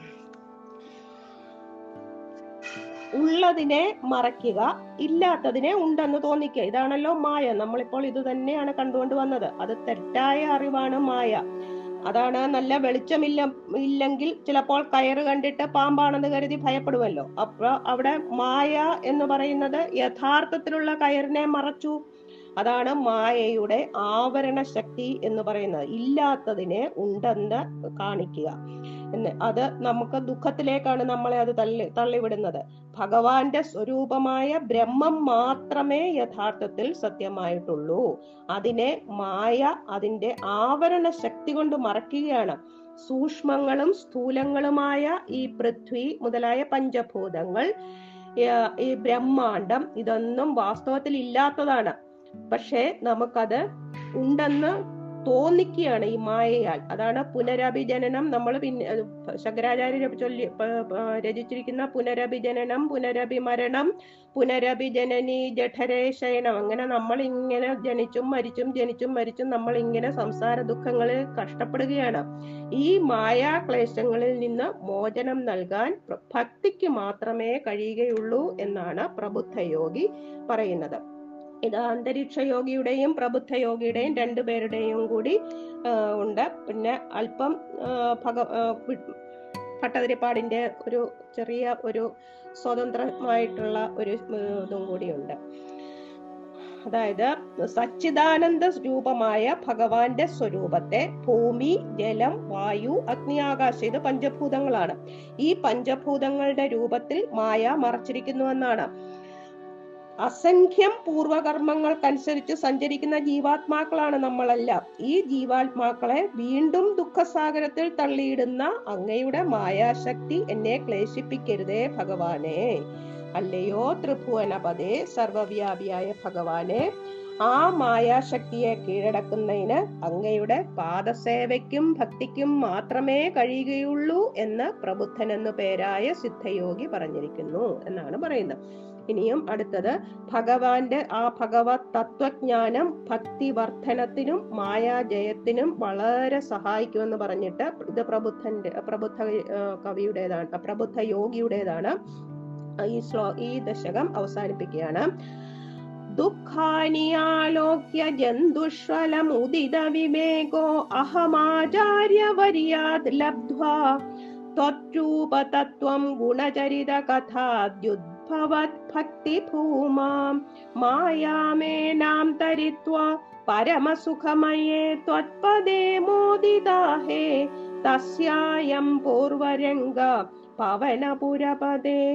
ഉള്ളതിനെ മറയ്ക്കുക ഇല്ലാത്തതിനെ ഉണ്ടെന്ന് തോന്നിക്കുക ഇതാണല്ലോ മായ നമ്മളിപ്പോൾ ഇത് തന്നെയാണ് കണ്ടുകൊണ്ട് വന്നത് അത് തെറ്റായ അറിവാണ് മായ അതാണ് നല്ല വെളിച്ചമില്ല ഇല്ലെങ്കിൽ ചിലപ്പോൾ കയറ് കണ്ടിട്ട് പാമ്പാണെന്ന് കരുതി ഭയപ്പെടുമല്ലോ അപ്പൊ അവിടെ മായ എന്ന് പറയുന്നത് യഥാർത്ഥത്തിലുള്ള കയറിനെ മറച്ചു അതാണ് മായയുടെ ആവരണ ശക്തി എന്ന് പറയുന്നത് ഇല്ലാത്തതിനെ ഉണ്ടെന്ന് കാണിക്കുക എന്ന് അത് നമുക്ക് ദുഃഖത്തിലേക്കാണ് നമ്മളെ അത് തള്ളി തള്ളിവിടുന്നത് ഭഗവാന്റെ സ്വരൂപമായ ബ്രഹ്മം മാത്രമേ യഥാർത്ഥത്തിൽ സത്യമായിട്ടുള്ളൂ അതിനെ മായ അതിന്റെ ആവരണ ശക്തി കൊണ്ട് മറയ്ക്കുകയാണ് സൂക്ഷ്മങ്ങളും സ്ഥൂലങ്ങളുമായ ഈ പൃഥ്വി മുതലായ പഞ്ചഭൂതങ്ങൾ ഏർ ഈ ബ്രഹ്മാണ്ടം ഇതൊന്നും വാസ്തവത്തിൽ ഇല്ലാത്തതാണ് പക്ഷെ നമുക്കത് ഉണ്ടെന്ന് തോന്നിക്കുകയാണ് ഈ മായയാൽ അതാണ് പുനരഭിജനനം നമ്മൾ പിന്നെ അത് ശങ്കരാചാര്യ ചൊല്ലി പ- പ- രചിച്ചിരിക്കുന്ന പുനരഭിജനനം പുനരഭിമരണം പുനരഭിജനനി ജഠരേ ശയനം അങ്ങനെ നമ്മൾ ഇങ്ങനെ ജനിച്ചും മരിച്ചും ജനിച്ചും മരിച്ചും നമ്മൾ ഇങ്ങനെ സംസാര ദുഃഖങ്ങളിൽ കഷ്ടപ്പെടുകയാണ് ഈ മായാക്ലേശങ്ങളിൽ നിന്ന് മോചനം നൽകാൻ പ്ര- ഭക്തിക്ക് മാത്രമേ കഴിയുകയുള്ളൂ എന്നാണ് പ്രബുദ്ധ യോഗി പറയുന്നത് ഇത് അന്തരീക്ഷ യോഗിയുടെയും പ്രബുദ്ധ യോഗിയുടെയും രണ്ടുപേരുടെയും കൂടി ആ, ഉണ്ട് പിന്നെ അല്പം ആ, ഭഗ ആ, വി- ഭട്ടതിരിപ്പാടിന്റെ ഒരു ചെറിയ ഒരു സ്വതന്ത്രമായിട്ടുള്ള ഒരു ഉം, ഇതും കൂടിയുണ്ട് അതായത് സച്ചിദാനന്ദ രൂപമായ ഭഗവാന്റെ സ്വരൂപത്തെ ഭൂമി ജലം വായു അഗ്നി ആകാശം ഇത് പഞ്ചഭൂതങ്ങളാണ് ഈ പഞ്ചഭൂതങ്ങളുടെ രൂപത്തിൽ മായ മറച്ചിരിക്കുന്നുവെന്നാണ് അസംഖ്യം പൂർവകർമ്മങ്ങൾക്കനുസരിച്ച് സഞ്ചരിക്കുന്ന ജീവാത്മാക്കളാണ് നമ്മളെല്ലാം ഈ ജീവാത്മാക്കളെ വീണ്ടും ദുഃഖസാഗരത്തിൽ തള്ളിയിടുന്ന അങ്ങയുടെ മായാശക്തി എന്നെ ക്ലേശിപ്പിക്കരുതേ ഭഗവാനെ അല്ലയോ ത്രിഭുവനപദേ സർവവ്യാപിയായ ഭഗവാനെ ആ മായാശക്തിയെ കീഴടക്കുന്നതിന് അങ്ങയുടെ പാദസേവയ്ക്കും ഭക്തിക്കും മാത്രമേ കഴിയുകയുള്ളൂ എന്ന് പ്രബുദ്ധൻ എന്നു പേരായ സിദ്ധയോഗി പറഞ്ഞിരിക്കുന്നു എന്നാണ് പറയുന്നത് ഇനിയും അടുത്തത് ഭഗവാന്റെ ആ ഭഗവത് തത്വജ്ഞാനം ഭക്തി വർധനത്തിനും മായാജയത്തിനും വളരെ സഹായിക്കുമെന്ന് പറഞ്ഞിട്ട് ഇത് പ്രബുദ്ധന്റെ പ്രബുദ്ധ ആ, കവിയുടേതാണ് പ്രബുദ്ധ യോഗിയുടേതാണ് ഈ ശ്ലോ ഈ ദശകം അവസാനിപ്പിക്കുകയാണ് ദുഃഖാനി ആലോക്യ ജന്തുഷ്വലമുദിത വിവേകോ അഹമാചാര്യവർയാദ് ലബ്ധ്വാ त्वद्रूपतत्त्वं गुणचरितकथाद्युद्भवद्भक्तिभूमां मायामेनां तरित्वा परमसुखमये त्वत्पदे मोदिदाहे तस्यायं पूर्वरङ्ग पवनपुरपदे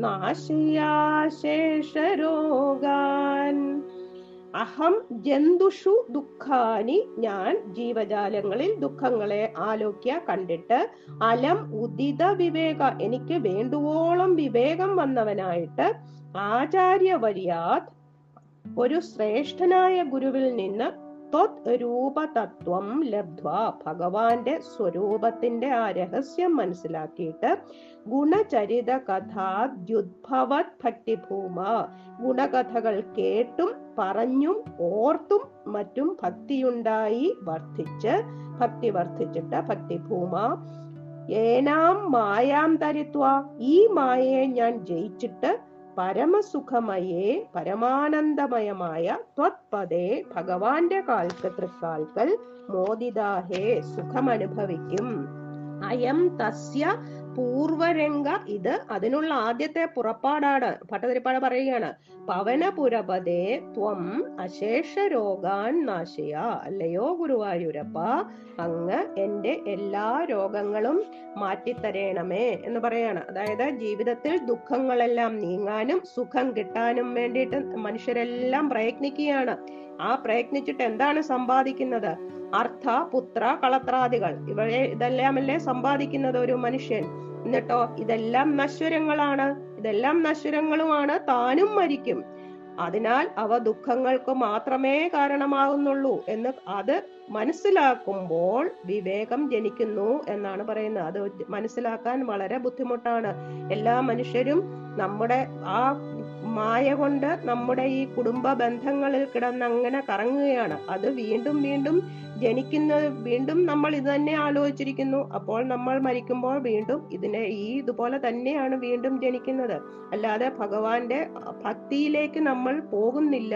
നാശയാശേഷരോഗാൻ അഹം ജന്തുഷു ദുഃഖാനി ഞാൻ ജീവജാലങ്ങളിൽ ദുഃഖങ്ങളെ ആലോക്യ കണ്ടിട്ട് അലം ഉദിത വിവേക എനിക്ക് വേണ്ടുവോളം വിവേകം വന്നവനായിട്ട് ആചാര്യവര്യാത് ഒരു ശ്രേഷ്ഠനായ ഗുരുവിൽ നിന്ന് ത്വത് രൂപതത്വം ലബ്ധ്വ ഭഗവാന്റെ സ്വരൂപത്തിന്റെ ആ രഹസ്യം മനസ്സിലാക്കിയിട്ട് ഗുണചരിത കഥാദ്യുദ്ഭവത് ഭക്തിഭൂമ ഗുണകഥകൾ കേട്ടും പറഞ്ഞും ഓർത്തും മറ്റും ഭക്തിയുണ്ടായി വർദ്ധിച്ച് ഭക്തി വർദ്ധിച്ചിട്ട് ഭക്തിഭൂമ ഏനാം മായാം തരിത്വ ഈ മായയെ ഞാൻ ജയിച്ചിട്ട് പരമസുഖമയേ പരമാനന്ദമയമായ ത്വത്പദേ ഭഗവാന്റെ കാൽക്ക് തൃക്കാൽക്കൽ മോദിതാഹേ സുഖമനുഭവിക്കും അയം തസ്യ പൂർവരംഗ ഇത് അതിനുള്ള ആദ്യത്തെ പുറപ്പാടാണ് ഭട്ടതിരിപ്പാട് പറയുകയാണ് പവനപുരപതേ ത്വം അശേഷ രോഗാൻ നാശയ അല്ലയോ ഗുരുവായൂരപ്പ അങ്ങ് എന്റെ എല്ലാ രോഗങ്ങളും മാറ്റിത്തരേണമേ എന്ന് പറയാണ് അതായത് ജീവിതത്തിൽ ദുഃഖങ്ങളെല്ലാം നീങ്ങാനും സുഖം കിട്ടാനും വേണ്ടിയിട്ട് മനുഷ്യരെല്ലാം പ്രയത്നിക്കുകയാണ് ആ പ്രയത്നിച്ചിട്ട് എന്താണ് സമ്പാദിക്കുന്നത് അർത്ഥ പുത്ര കളത്രാദികൾ ഇവയെ ഇതെല്ലാമല്ലേ സമ്പാദിക്കുന്നത് ഒരു മനുഷ്യൻ എന്നിട്ടോ ഇതെല്ലാം നശ്വരങ്ങളാണ് ഇതെല്ലാം നശ്വരങ്ങളുമാണ് താനും മരിക്കും അതിനാൽ അവ ദുഃഖങ്ങൾക്ക് മാത്രമേ കാരണമാകുന്നുള്ളൂ എന്ന് അത് മനസ്സിലാക്കുമ്പോൾ വിവേകം ജനിക്കുന്നു എന്നാണ് പറയുന്നത് അത് മനസ്സിലാക്കാൻ വളരെ ബുദ്ധിമുട്ടാണ് എല്ലാ മനുഷ്യരും നമ്മുടെ ആ മായ കൊണ്ട് നമ്മുടെ ഈ കുടുംബ ബന്ധങ്ങളിൽ കിടന്ന് അങ്ങനെ കറങ്ങുകയാണ് അത് വീണ്ടും വീണ്ടും ജനിക്കുന്നത് വീണ്ടും നമ്മൾ ഇത് തന്നെ ആലോചിച്ചിരിക്കുന്നു അപ്പോൾ നമ്മൾ മരിക്കുമ്പോൾ വീണ്ടും ഇതിനെ ഈ ഇതുപോലെ തന്നെയാണ് വീണ്ടും ജനിക്കുന്നത് അല്ലാതെ ഭഗവാന്റെ ഭക്തിയിലേക്ക് നമ്മൾ പോകുന്നില്ല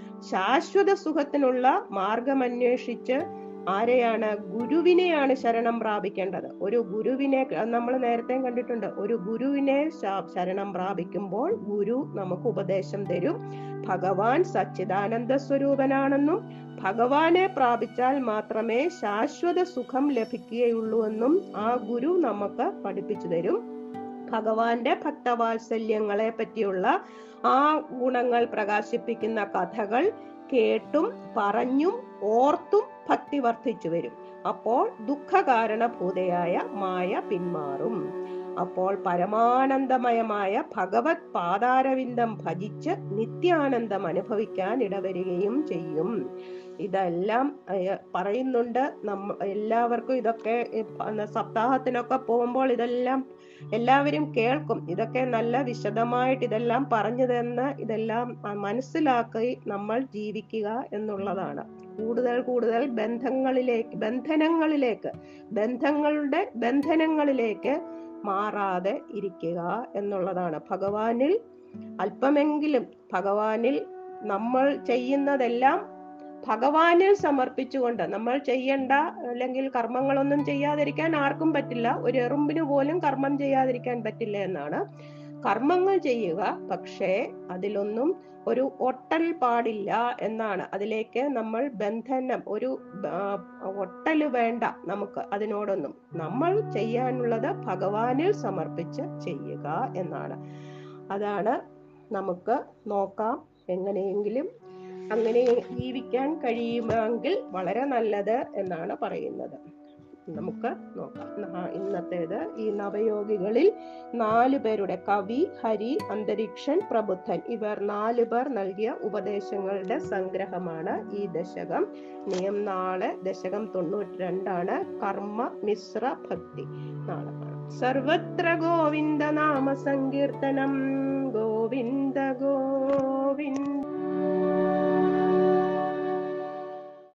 ശാശ്വത സുഖത്തിനുള്ള മാർഗം അന്വേഷിച്ച് ആരെയാണ് ഗുരുവിനെയാണ് ശരണം പ്രാപിക്കേണ്ടത് ഒരു ഗുരുവിനെ നമ്മൾ നേരത്തെ കണ്ടിട്ടുണ്ട് ഒരു ഗുരുവിനെ ശ- ശരണം പ്രാപിക്കുമ്പോൾ ഗുരു നമുക്ക് ഉപദേശം തരും ഭഗവാൻ സച്ചിദാനന്ദ സ്വരൂപനാണെന്നും ഭഗവാനെ പ്രാപിച്ചാൽ മാത്രമേ ശാശ്വത സുഖം ലഭിക്കുകയുള്ളൂ എന്നും ആ ഗുരു നമുക്ക് പഠിപ്പിച്ചു തരും ഭഗവാന്റെ ഭക്തവാത്സല്യങ്ങളെ പറ്റിയുള്ള ആ ഗുണങ്ങൾ പ്രകാശിപ്പിക്കുന്ന കഥകൾ കേട്ടും പറഞ്ഞും ഓർത്തും ഭക്തി വർദ്ധിച്ചു വരും അപ്പോൾ ദുഃഖകാരണഭൂതയായ മായ പിന്മാറും അപ്പോൾ പരമാനന്ദമയമായ ഭഗവത് പാതാരവിന്ദം ഭജിച്ച് നിത്യാനന്ദം അനുഭവിക്കാൻ ഇടവരികയും ചെയ്യും ഇതെല്ലാം അഹ് പറയുന്നുണ്ട് നമ്മ എല്ലാവർക്കും ഇതൊക്കെ ഈ പ- സപ്താഹത്തിനൊക്കെ പോകുമ്പോൾ ഇതെല്ലാം എല്ലാവരും കേൾക്കും ഇതൊക്കെ നല്ല വിശദമായിട്ട് ഇതെല്ലാം പറഞ്ഞു തന്ന് ഇതെല്ലാം അഹ് മനസ്സിലാക്കി നമ്മൾ ജീവിക്കുക എന്നുള്ളതാണ് കൂടുതൽ കൂടുതൽ ബന്ധങ്ങളിലേക്ക് ബന്ധനങ്ങളിലേക്ക് ബന്ധങ്ങളുടെ ബന്ധനങ്ങളിലേക്ക് മാറാതെ ഇരിക്കുക എന്നുള്ളതാണ് ഭഗവാനിൽ അല്പമെങ്കിലും ഭഗവാനിൽ നമ്മൾ ചെയ്യുന്നതെല്ലാം ഭഗവാനിൽ സമർപ്പിച്ചുകൊണ്ട് നമ്മൾ ചെയ്യേണ്ട അല്ലെങ്കിൽ കർമ്മങ്ങളൊന്നും ചെയ്യാതിരിക്കാൻ ആർക്കും പറ്റില്ല ഒരു എറുമ്പിന് പോലും കർമ്മം ചെയ്യാതിരിക്കാൻ പറ്റില്ല എന്നാണ് കർമ്മങ്ങൾ ചെയ്യുക പക്ഷേ അതിലൊന്നും ഒരു ഒട്ടൽ പാടില്ല എന്നാണ് അതിലേക്ക് നമ്മൾ ബന്ധനം ഒരു ആ, ഒട്ടല് വേണ്ട നമുക്ക് അതിനോടൊന്നും നമ്മൾ ചെയ്യാനുള്ളത് ഭഗവാനിൽ സമർപ്പിച്ച് ചെയ്യുക എന്നാണ് അതാണ് നമുക്ക് നോക്കാം എങ്ങനെയെങ്കിലും അങ്ങനെ ജീവിക്കാൻ കഴിയുമെങ്കിൽ വളരെ നല്ലത് എന്നാണ് പറയുന്നത് നമുക്ക് നോക്കാം ന- ഇന്നത്തേത് ഈ നവയോഗികളിൽ നാല് പേരുടെ കവി ഹരി അന്തരീക്ഷൻ പ്രബുദ്ധൻ ഇവർ നാല് പേർ നൽകിയ ഉപദേശങ്ങളുടെ സംഗ്രഹമാണ് ഈ ദശകം നിയം നാളെ ദശകം തൊണ്ണൂറ്റി രണ്ടാണ് കർമ്മ മിശ്ര ഭക്തി നാളെ കാണാം സർവത്ര ഗോവിന്ദ നാമ സങ്കീർത്തനം ഗോവിന്ദ ഗോവിന്ദ